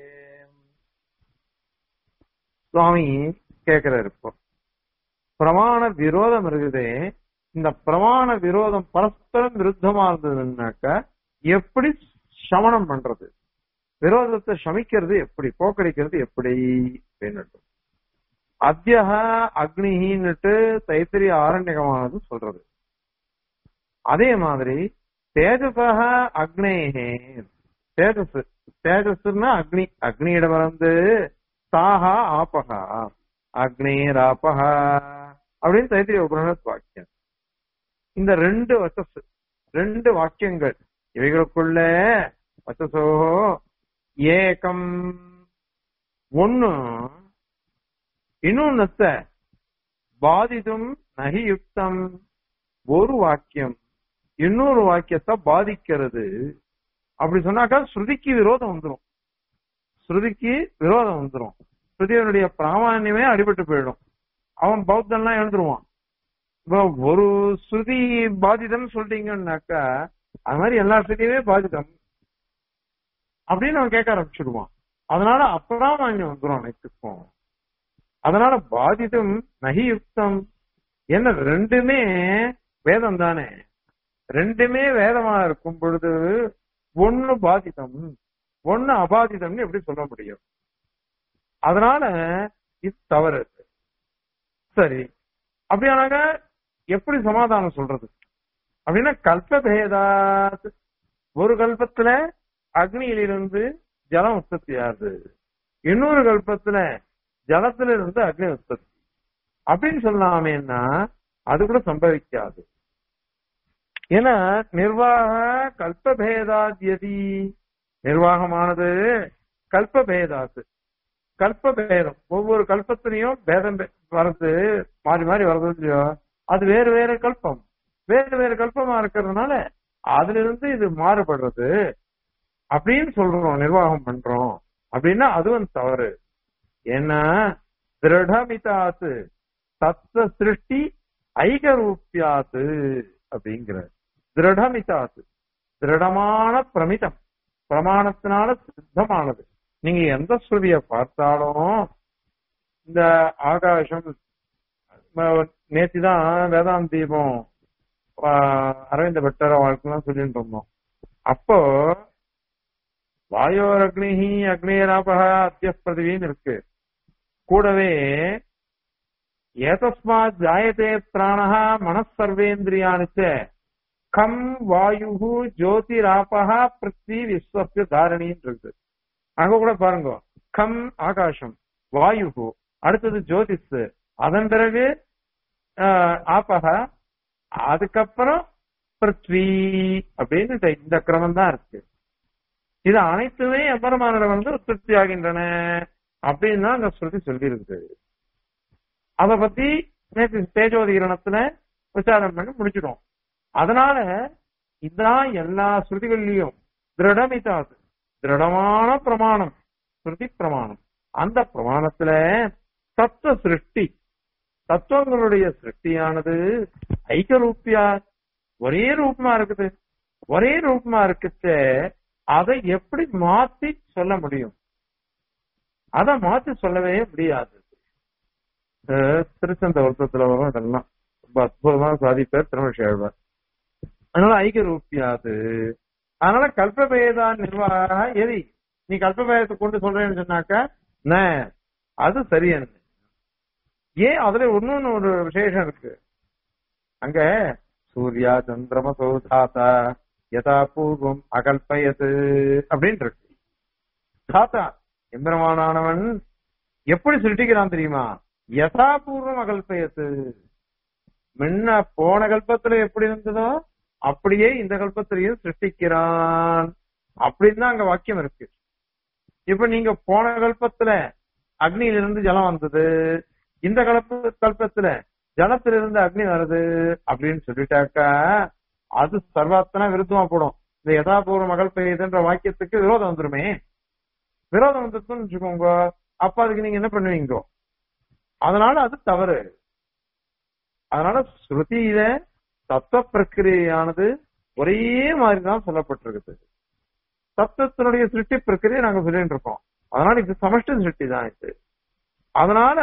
சுவாமி கேக்குறாரு இப்போ பிரமாண விரோதம் இருக்குதே இந்த பிரமாண விரோதம் பரஸ்பரம் விருத்தமா இருந்ததுன்னாக்க எப்படி சமணம் பண்றது விரோதத்தை சமிக்கிறது எப்படி போக்கடிக்கிறது எப்படி அப்படின்னு அத்தியக அக்னிஹின்னுட்டு தைத்திரிய ஆரண்யகமானது சொல்றது அதே மாதிரி தேஜசக அக்னேகே தேஜஸ் தேஜஸ்னா அக்னி அக்னியிடம் வந்து தாகா ஆபகா அக்னேராபகா அப்படின்னு தைத்திரிய உபனிஷத் வாக்கியம் இந்த ரெண்டு வச்சஸ் ரெண்டு வாக்கியங்கள் இவைகளுக்குள்ள வச்சசோ ஏகம் ஒண்ணு இன்னொன்னத்த பாதிதும் நகி யுக்தம் ஒரு வாக்கியம் இன்னொரு வாக்கியத்தை பாதிக்கிறது அப்படி சொன்னாக்கா ஸ்ருதிக்கு விரோதம் வந்துடும் ஸ்ருதிக்கு விரோதம் வந்துடும் ஸ்ருதியனுடைய பிராமான்யமே அடிபட்டு போயிடும் அவன் பௌத்தன்லாம் எழுந்துருவான் இப்போ ஒரு ஸ்ருதி பாதிதம் சொல்லிட்டீங்கன்னாக்கா அது மாதிரி எல்லா ஸ்ருதியுமே பாதிதம் அப்படின்னு அவன் கேட்க ஆரம்பிச்சிடுவான் அதனால அப்பிராமான்யம் வந்துடும் அனைத்துக்கும் அதனால பாதிதம் நகியுக்தம் என்ன ரெண்டுமே வேதம் தானே ரெண்டுமே வேதமா இருக்கும் பொழுது ஒண்ணு பாதிதம் ஒண்ணு அபாதிதம்னு எப்படி சொல்ல முடியும் அதனால இது தவறு சரி அப்படியானாக்க எப்படி சமாதானம் சொல்றது அப்படின்னா கல்பபேதாத் ஒரு கல்பத்துல அக்னியிலிருந்து ஜலம் உற்பத்தி ஆகுது இன்னொரு கல்பத்துல ஜலத்துல இருந்து அக்னி உற்பத்தி அப்படின்னு சொல்லாமேன்னா அது கூட சம்பவிக்காது ஏன்னா நிர்வாக கல்பபேதாத்யதி நிர்வாகமானது கல்பபேதாத்து கல்பபேதம் ஒவ்வொரு கல்பத்திலையும் பேதம் பெ- வர்றது மாறி மாறி வர்றது இல்லையோ அது வேறு வேறு கல்பம் வேறு வேறு கல்பமா இருக்கிறதுனால அதுல இருந்து இது மாறுபடுறது அப்படின்னு சொல்றோம் நிர்வாகம் பண்றோம் அப்படின்னா அதுவும் தவறு ஏன்னா திருடமிதாத்து தத்துவ சிருஷ்டி ஐகரூப்பியாத்து அப்படிங்கிற திருடமிதாத்து திருடமான பிரமிதம் பிரமாணத்தினால சித்தமானது நீங்க எந்த ஸ்ருதிய பார்த்தாலும் இந்த ஆகாசம் நேத்தி தான் வேதாந்த தீபம் ஆஹ், அரவிந்த பட்டர வாழ்க்கைலாம் சொல்லிட்டு இருந்தோம் அப்போ வாயோர் அக்னிஹி அக்னியராபக அத்திய பிரதிவின்னு இருக்கு கூடவே ஏதஸ்மாத் ஜாயதே பிராணஹ மனசர்வேந்திரியானிச்ச கம் வாயு ஜோதிராபக பிருத்வி விஸ்வஸ்ய தாரணின்னு இருக்கு அங்க கூட பாருங்க கம் ஆகாசம் வாயு அடுத்தது ஜோதிஷ் அதன் பிறகு ஆஹ், ஆபக அதுக்கப்புறம் பிருத்வி அப்படின்னு இந்த- இந்த கிரமம் தான் இருக்கு இது அனைத்துமே எம்பெருமானிடம் வந்து உற்பத்தி ஆகின்றன அப்படின்னு தான் அந்த ஸ்ருதி சொல்லி இருக்குது அத பத்தி நேற்று தேஜோதீரணத்துல விசாரம் பண்ணி முடிச்சிடும் அதனால இதான் எல்லா ஸ்ருதிகள்லயும் திருடமிதாது திருடமான பிரமாணம் ஸ்ருதி பிரமாணம் அந்த பிரமாணத்துல தத்துவ சிருஷ்டி தத்துவங்களுடைய சிருஷ்டியானது ஐக்கரூப்பியா ஒரே ரூபமா இருக்குது ஒரே ரூபமா இருக்குச்ச அதை எப்படி மாத்தி சொல்ல முடியும் அதை மாத்தி சொல்லவே முடியாது அஹ் திருச்சந்த வருத்தத்துல வரும் இதெல்லாம் ரொம்ப அற்புதமா சாதிப்பார் திருமண அதனால ஐக்கிய ரூபியாது அதனால கல்பபேதா நிர்வாக எதி நீ கல்பபேதத்தை கொண்டு சொல்றேன்னு சொன்னாக்க ந, அது சரியன்னு ஏன் அதுல இன்னொன்னு ஒரு விசேஷம் இருக்கு அங்க சூர்யா சந்திரம சௌதாத்தா யதா பூர்வம் அகல்பயது அப்படின்னு இருக்கு தாத்தா எம்பெருமானானவன் எப்படி சிருஷ்டிக்கிறான் தெரியுமா யதா பூர்வம் அகல்பயத்து முன்ன போன கல்பத்துல எப்படி இருந்ததோ அப்படியே இந்த கல்பத்திலையும் சிருஷ்டிக்கிறான் அப்படின்னு தான் அங்க வாக்கியம் இருக்கு இப்ப நீங்க போன கல்பத்துல அக்னியிலிருந்து ஜலம் வந்தது இந்த கல்ப கல்பத்துல ஜலத்திலிருந்து அக்னி வருது அப்படின்னு சொல்லிட்டாக்கா அது சர்வாத்தனா விருத்தமா போடும் இந்த யதாபூர்வ மகள் பெய்யுதுன்ற வாக்கியத்துக்கு விரோதம் வந்துருமே விரோதம் வந்துருச்சுன்னு வச்சுக்கோங்க அப்ப அதுக்கு நீங்க என்ன பண்ணுவீங்க அதனால அது தவறு அதனால ஸ்ருதியில தத்துவ பிரக்கிரியானது ஒரே மாதிரி தான் சொல்லப்பட்டிருக்குது தத்துவத்தினுடைய சிருஷ்டி பிரக்கிரியை நாங்க சொல்லிட்டு இருக்கோம் அதனால இது சமஷ்டி சிருஷ்டி தான் இது அதனால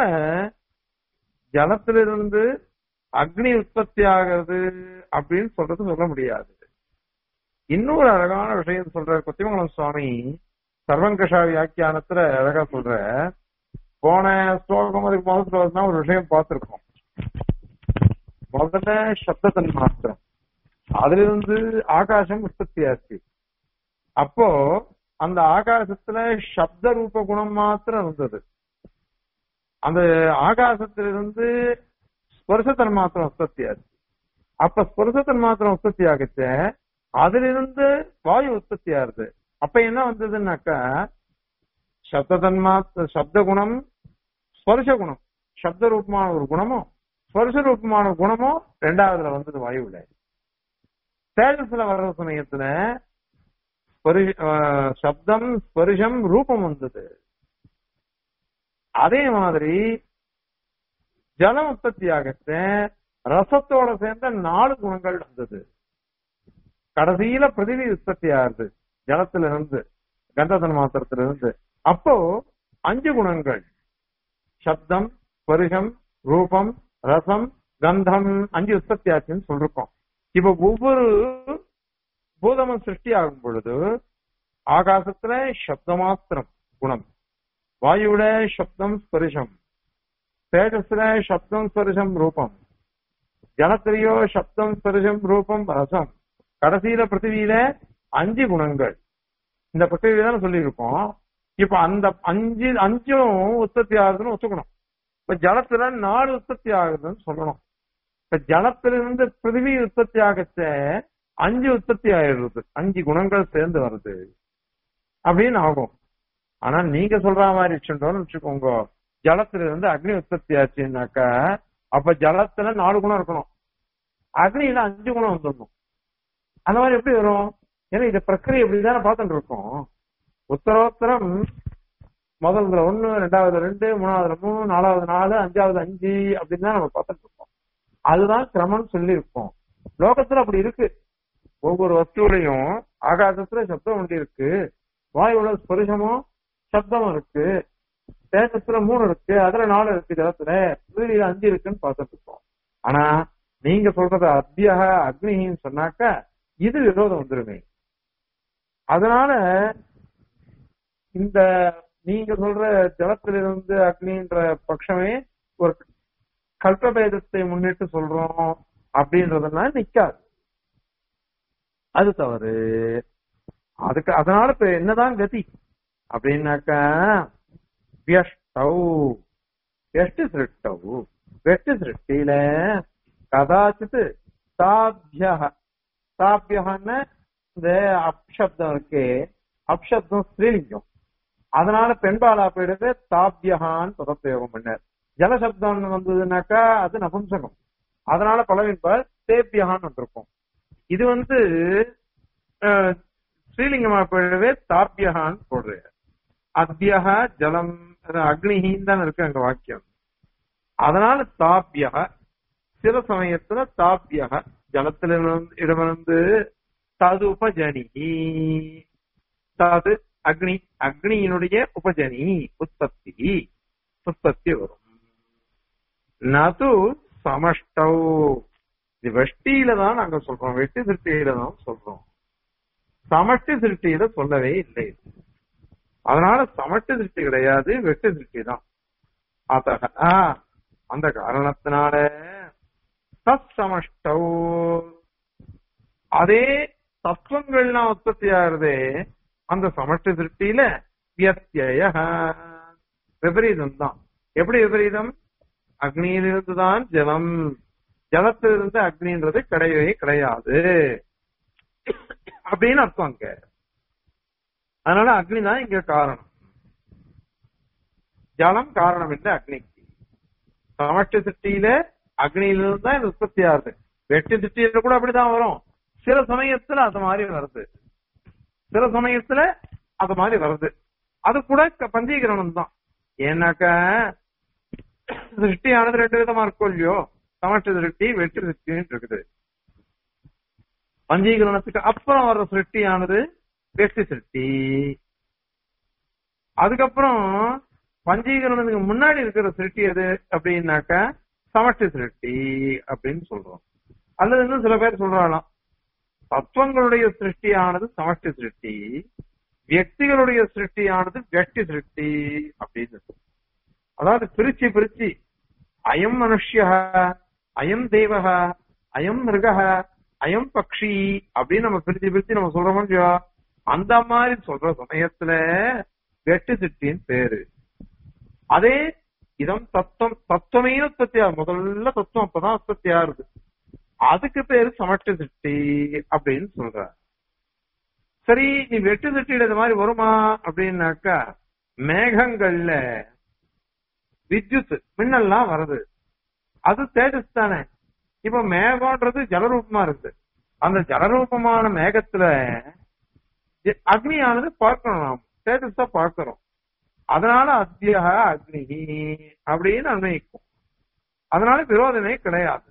ஜலத்திலிருந்து அக்னி உற்பத்தி ஆகிறது அப்படின்னு சொல்றது சொல்ல முடியாது இன்னொரு அழகான விஷயம் சொல்ற கொத்திமங்கலம் சுவாமி சர்வங்கஷா வியாக்கியானத்துல அழகா சொல்ற போன ஸ்லோகம் அதுக்கு முதல் ஸ்லோகம் தான் ஒரு விஷயம் பார்த்திருக்கோம் முதல்ல சப்தத்தன் மாத்திரம் அதுல இருந்து ஆகாசம் உற்பத்தி ஆச்சு அப்போ அந்த ஆகாசத்துல சப்த ரூப குணம் மாத்திரம் இருந்தது அந்த ஆகாசத்திலிருந்து ஸ்பர்சத்தன் மாத்திரம் உற்பத்தி ஆச்சு அப்ப ஸ்பர்சத்தன் மாத்திரம் உற்பத்தி ஆகுச்சு அதுல இருந்து வாயு உற்பத்தி ஆகுது அப்ப என்ன வந்ததுன்னாக்கா சப்தத்தன் மாத்திர சப்த குணம் ஸ்பர்ஷ குணம் சப்த ரூபமான ஒரு குணமும் ஸ்பர்ஷ ரூபமான குணமும் ரெண்டாவதுல வந்தது வாயுல தேஜஸ்ல வர்ற சமயத்துல ஸ்பரி- ஆஹ் சப்தம் ஸ்பரிஷம் ரூபம் வந்தது அதே மாதிரி ஜலம் உற்பத்தி ஆகத்த ரசத்தோட சேர்ந்த நாலு குணங்கள் வந்தது கடைசியில பிருத்திவி உற்பத்தி ஆகுது ஜலத்துல இருந்து கந்ததன் மாத்திரத்துல இருந்து அப்போ அஞ்சு குணங்கள் சப்தம் ஸ்பரிஷம் ரூபம் ரசம் கந்தம் அஞ்சு உற்பத்தி ஆச்சுன்னு சொல்லிருக்கோம் இப்ப ஒவ்வொரு பூதமும் சிருஷ்டி ஆகும் பொழுது ஆகாசத்துல சப்த மாத்திரம் குணம் வாயுவில சப்தம் ஸ்பரிசம் தேஜஸ்ல சப்தம் ஸ்பரிசம் ரூபம் ஜலத்திலேயோ சப்தம் ஸ்பரிசம் ரூபம் ரசம் கடைசியில பிருத்திவியில அஞ்சு குணங்கள் இந்த பிருத்திவி தானே சொல்லியிருக்கோம் இப்ப அந்த அஞ்சு அஞ்சும் உற்பத்தி ஆகுதுன்னு ஒத்துக்கணும் இப்ப ஜலத்துல நாலு உற்பத்தி ஆகுதுன்னு சொல்லணும் இப்ப ஜலத்திலிருந்து பிருத்திவி உற்பத்தி ஆகச்ச அஞ்சு உற்பத்தி ஆயிடுறது அஞ்சு குணங்கள் சேர்ந்து வருது அப்படின்னு ஆகும் ஆனா நீங்க சொல்ற மாதிரி வச்சுட்டோம்னு வச்சுக்கோங்க ஜலத்துல இருந்து அக்னி உற்பத்தி ஆச்சுன்னாக்கா அப்ப ஜலத்துல நாலு குணம் இருக்கணும் அக்னியில அஞ்சு குணம் வந்துடணும் அந்த மாதிரி எப்படி வரும் ஏன்னா இந்த பிரக்கிரியை இப்படிதானே பார்த்துட்டு இருக்கோம் உத்தரோத்தரம் முதல்ல ஒண்ணு ரெண்டாவது ரெண்டு மூணாவது மூணு நாலாவது நாலு அஞ்சாவது அஞ்சு அப்படின்னு தான் நம்ம பார்த்துட்டு இருக்கோம் அதுதான் கிரமம் சொல்லி இருக்கோம் லோகத்துல அப்படி இருக்கு ஒவ்வொரு வஸ்துவிலையும் ஆகாசத்துல சப்தம் ஒன்று இருக்கு வாயுல ஸ்பரிசமும் சப்தமும் இருக்கு தேசத்துல மூணு இருக்கு அதுல நாலு இருக்கு ஜலத்துல பூமியில அஞ்சு இருக்குன்னு பார்த்துட்டு இருக்கோம் ஆனா நீங்க சொல்றது அத்தியக அக்னின்னு சொன்னாக்க இது விரோதம் வந்துருமே அதனால இந்த நீங்க சொல்ற ஜலத்திலிருந்து அக்னின்ற பட்சமே ஒரு கல்பபேதத்தை முன்னிட்டு சொல்றோம் அப்படின்றதெல்லாம் நிக்காது அது தவறு அதுக்கு அதனால இப்ப என்னதான் கதி அப்படின்னாக்கா வியஷ்டௌ எஷ்டு சிருஷ்டௌ வெட்டு சிருஷ்டியில கதாச்சித் தாபியா தாபியன்னு இந்த அப்சப்தம் இருக்கு அப்சப்தம் ஸ்ரீலிங்கம் அதனால பெண்பாலா போயிடுது தாபியகான்னு பதப்பிரயோகம் பண்ணார் ஜலசப்தம் வந்ததுனாக்கா அது நபும்சகம் அதனால பலவின்பால் தேபியகான்னு வந்திருக்கும் இது வந்து அஹ், ஸ்ரீலிங்கமா போயிடவே தாபியகான்னு போடுறாரு அத்தியக ஜலம் அது அக்னிஹின்னு தான் இருக்கு அங்க வாக்கியம் அதனால தாபியக சில சமயத்துல தாபியக ஜலத்துல இருந்து- இடமிருந்து தது உபஜனி தது அக்னி அக்னியினுடைய உபஜனி உற்பத்தி உற்பத்தி வரும் நது சமஷ்டௌ இது வெஷ்டியில தான் நாங்க சொல்றோம் வெட்டி திருஷ்டியில தான் சொல்றோம் சமஷ்டி திருஷ்டியில சொல்லவே இல்லை இது. அதனால சமஷ்டி திருஷ்டி கிடையாது வெட்டு திருஷ்டி தான் அத்தக ஆ, அந்த காரணத்தினால தத் சமஷ்டௌ அதே தத்துவங்கள்லாம் உற்பத்தி ஆகுறதே அந்த சமஷ்டி திருஷ்டியில வியத்திய விபரீதம் தான் எப்படி விபரீதம் அக்னியிலிருந்து தான் ஜலம் ஜலத்திலிருந்து அக்னின்றது கிடையவே கிடையாது அப்படின்னு அர்த்தம் அங்க அதனால அக்னி தான் இங்க காரணம் ஜலம் காரணம் இல்லை அக்னிக்கு சமஷ்டி சிருஷ்டியில அக்னியிலிருந்து தான் இது உற்பத்தி ஆகுது வெட்டி சிருஷ்டியில கூட அப்படிதான் வரும் சில சமயத்துல அது மாதிரி வருது சில சமயத்துல அது மாதிரி வருது அது கூட க- பஞ்சீகரணம் தான் ஏன்னாக்க சிருஷ்டியானது ரெண்டு விதமா இருக்கும் இல்லையோ சமஷ்டி சிருஷ்டி வெற்றி சிருஷ்டின்னு இருக்குது பஞ்சீகரணத்துக்கு அப்புறம் வர்ற சிருஷ்டியானது வெற்றி சிருஷ்டி அதுக்கப்புறம் பஞ்சீகரணத்துக்கு முன்னாடி இருக்கிற சிருஷ்டி எது அப்படின்னாக்க சமஷ்டி சிருஷ்டி அப்படின்னு சொல்றோம் அல்லது இன்னும் சில பேர் சொல்றாங்களாம் தத்துவங்களுடைய சிருஷ்டியானது சமஷ்டி சிருஷ்டி வியக்திகளுடைய சிருஷ்டியானது வெட்டி சிருஷ்டி அப்படின்னு அதாவது பிரிச்சு பிரிச்சு அயம் மனுஷ்ய அயம் தேவக அயம் மிருக அயம் பக்ஷி அப்படின்னு நம்ம பிரிச்சு பிரிச்சு நம்ம சொல்றோமோ இல்லையோ அந்த மாதிரி சொல்ற சமயத்துல வெட்டு சிட்டின்னு பேரு அதே இதம் தத்துவம் தத்துவமே உற்பத்தி ஆகுது முதல்ல தத்துவம் அப்பதான் உற்பத்தி ஆகுது அதுக்கு பேரு சமஷ்டி சிட்டி அப்படின்னு சொல்ற சரி நீ வெட்டு சிட்டியில இது மாதிரி வருமா அப்படின்னாக்கா மேகங்கள்ல வித்யுத் மின்னல்லாம் வருது அது தேஜஸ் தானே இப்ப மேகம்ன்றது ஜலரூபமா இருக்குது அந்த ஜலரூபமான மேகத்துல எ- அக்னியானது பார்க்கணும் நாம் தேஜஸா பார்க்கிறோம் அதனால அத்தியக அக்னி அப்படின்னு அன்வயிக்கும் அதனால விரோதமே கிடையாது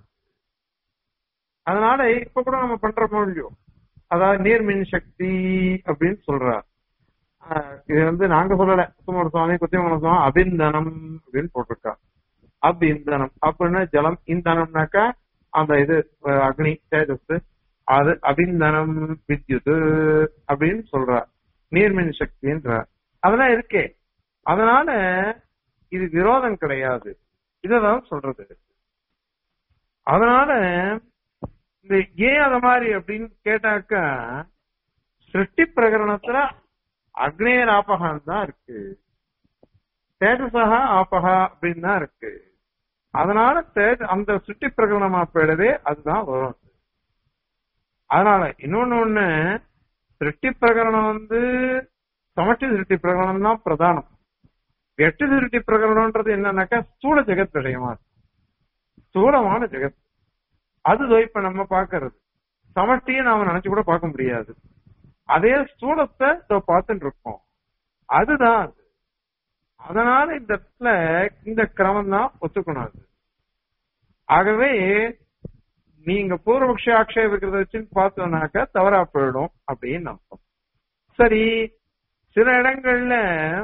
அதனால இப்ப கூட நம்ம பண்றோமோ இல்லையோ அதாவது நீர்மின் சக்தி அப்படின்னு சொல்றார் ஆஹ் இது வந்து நாங்க சொல்லல குத்துமர சுவாமி குத்திமர சுவாமி அபிந்தனம் அப்படின்னு போட்டிருக்கா அபிந்தனம் அப்படின்னா ஜலம் இந்தனம்னாக்கா அந்த இது அஹ் அக்னி தேஜஸ் அது அபிந்தனம் வித்யுத் அப்படின்னு சொல்றார் நீர்மின் சக்தின்றார் அதெல்லாம் இருக்கே அதனால இது விரோதம் கிடையாது இததான் சொல்றது அதனால இந்த ஏன் அத மாதிரி அப்படின்னு கேட்டாக்கா சிருஷ்டி பிரகரணத்துல அக்னேயர் ஆபகான் தான் இருக்கு தேஜசகா ஆபகா அப்படின்னு தான் இருக்கு அதனால தேஜ அந்த சிருஷ்டி பிரகரணம் ஆப்பேடவே அதுதான் வரும் அதனால இன்னொன்னு ஒண்ணு சிருஷ்டி பிரகரணம் வந்து சமஷ்டி சிருஷ்டி பிரகரணம் தான் பிரதானம் எட்டு சிருஷ்டி பிரகரணம்ன்றது என்னன்னாக்கா ஸ்தூல ஜெகத் விஷயமா இருக்கு ஸ்தூலமான ஜெகத் அதுதான் இப்ப நம்ம பாக்குறது சமஷ்டியை நாம நினைச்சு கூட பார்க்க முடியாது அதே ஸ்தூலத்தை இதோ பார்த்துட்டு இருக்கோம் அதுதான் அது அதனால இந்த இடத்துல இந்த கிரமம் தான் ஒத்துக்கணும் அது ஆகவே நீங்க பூர்வபக்ஷ ஆக்ஷேபிக்கிறத வச்சு பார்த்தோம்னாக்கா தவறா போயிடும் அப்படின்னு அர்த்தம் சரி சில இடங்கள்ல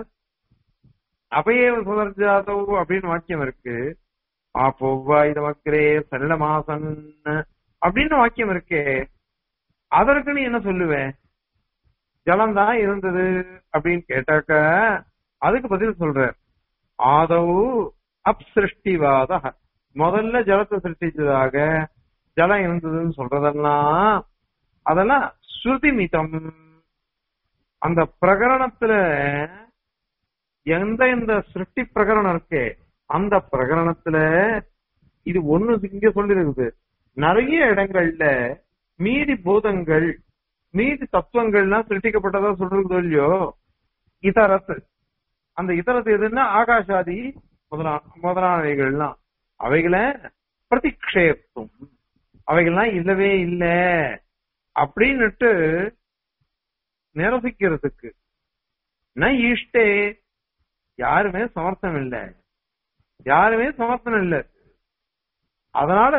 அபயேவ சுதர்ஜாதவ் அப்படின்னு வாக்கியம் இருக்கு ஆப்போவா இதமக்கரே சரள மாசன் அப்படின்னு வாக்கியம் இருக்கே அதற்கு நீ என்ன சொல்லுவேன் ஜலம் தான் இருந்தது அப்படின்னு கேட்டாக்க அதுக்கு பதில் சொல்ற ஆதவு அப்சிருஷ்டிவாத முதல்ல ஜலத்தை சிருஷ்டிச்சதாக ஜலம் இருந்ததுன்னு சொல்றதெல்லாம் அதெல்லாம் ஸ்ருதி மிதம் அந்த பிரகரணத்துல எந்த இந்த சிருஷ்டி பிரகரணம் இருக்கே அந்த பிரகரணத்துல இது ஒண்ணு இங்க சொல்லிருக்குது நிறைய இடங்கள்ல மீதி பூதங்கள் மீதி தத்துவங்கள்லாம் சிருஷ்டிக்கப்பட்டதா சொல்றது இல்லையோ இதரத்து அந்த இதரத்து எதுன்னா ஆகாஷாதி முதலா முதலானவைகள்லாம் அவைகளை பிரதிக்ஷேப்தும் அவைகள்லாம் இல்லவே இல்ல அப்படின்னுட்டு நிரசிக்கிறதுக்கு ந ஈஷ்டே யாருமே சமர்த்தம் இல்ல யாருமே சமர்த்தனம் இல்ல அதனால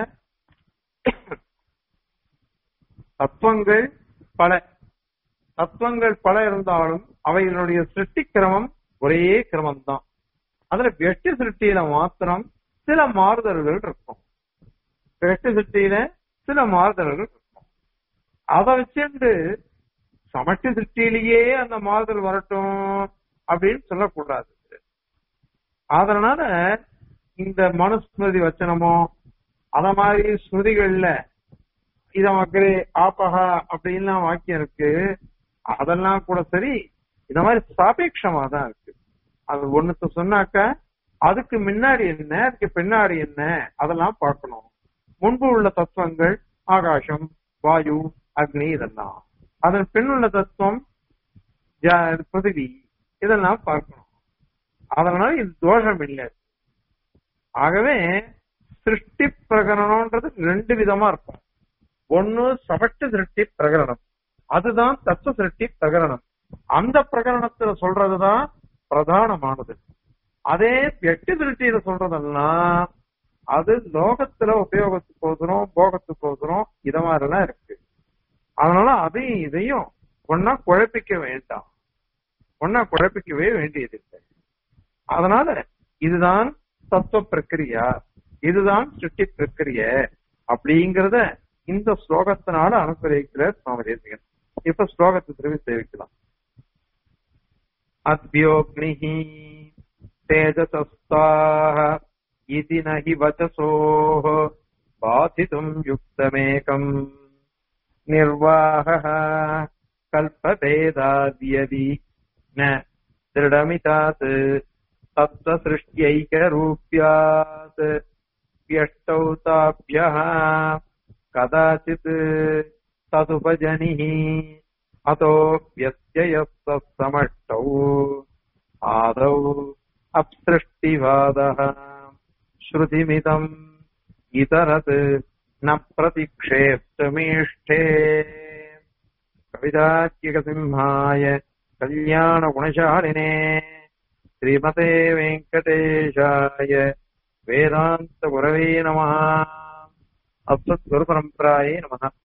தத்துவங்கள் பல தத்துவங்கள் பல இருந்தாலும் அவைகளுடைய சிருஷ்டி கிரமம் ஒரே கிரமம் தான் அதுல வெட்டி சிருஷ்டியில மாத்திரம் சில மாறுதல்கள் இருக்கும் வெட்டி சிருஷ்டியில சில மாறுதல்கள் இருக்கும் அதை வச்சுட்டு சமட்டி சிருஷ்டியிலேயே அந்த மாறுதல் வரட்டும் அப்படின்னு சொல்லக்கூடாது அதனால இந்த மனுஸ்மிருதி வச்சனமோ அத மாதிரி ஸ்மிருதிகள்ல இத மக்களே ஆப்பகா அப்படின்லாம் வாக்கியம் இருக்கு அதெல்லாம் கூட சரி இந்த மாதிரி சாபேட்சமா தான் இருக்கு அது ஒண்ணுத்த சொன்னாக்க அதுக்கு முன்னாடி என்ன அதுக்கு பின்னாடி என்ன அதெல்லாம் பார்க்கணும் முன்பு உள்ள தத்துவங்கள் ஆகாசம் வாயு அக்னி இதெல்லாம் அதன் பின் உள்ள தத்துவம் பிருத்திவி இதெல்லாம் பார்க்கணும் அதனால இது தோஷம் இல்லை ஆகவே சிருஷ்டி பிரகரணம்ன்றது ரெண்டு விதமா இருக்கும் ஒன்னு சபட்டு சிருஷ்டி பிரகரணம் அதுதான் தத்துவ சிருஷ்டி பிரகரணம் அந்த பிரகரணத்துல சொல்றதுதான் பிரதானமானது அதே எட்டு திருஷ்டியில சொல்றதெல்லாம் அது லோகத்துல உபயோகத்துக்கு போதுரும் போகத்துக்கு போதுரும் இத மாதிரிலாம் இருக்கு அதனால அதையும் இதையும் ஒன்னா குழப்பிக்க வேண்டாம் ஒன்னா குழப்பிக்கவே வேண்டியதில்லை அதனால இதுதான் தத்துவ பிரக்கிரியா இதுதான் சிருஷ்டி பிரக்கிரிய அப்படிங்கறத இந்த ஸ்லோகத்தினால அனுசரிக்கிற சுவாமி தேசிகன் இப்ப ஸ்லோகத்தை திரும்பி சேவிக்கலாம் அத்யோக்னிஹி तेजसस्ताः इति न हि वचसोः बाधितुम् युक्तमेकम् निर्वाहः कल्पभेदाद्यदि न दृढमितात् तत्त्वसृष्ट्यैकरूप्यात् व्यष्टौ ताभ्यः कदाचित् तदुपजनिः अतो व्यत्ययस्तः समष्टौ आदौ अपसृष्टिवादः श्रुतिमिदम् इतरत् न प्रतिक्षेप्तमीष्ठे कवितात्यकसिंहाय कल्याणगुणशालिने श्रीमते वेङ्कटेशाय वेदान्तगुरवे नमः अस्मद्गुरुपरम्परायै नमः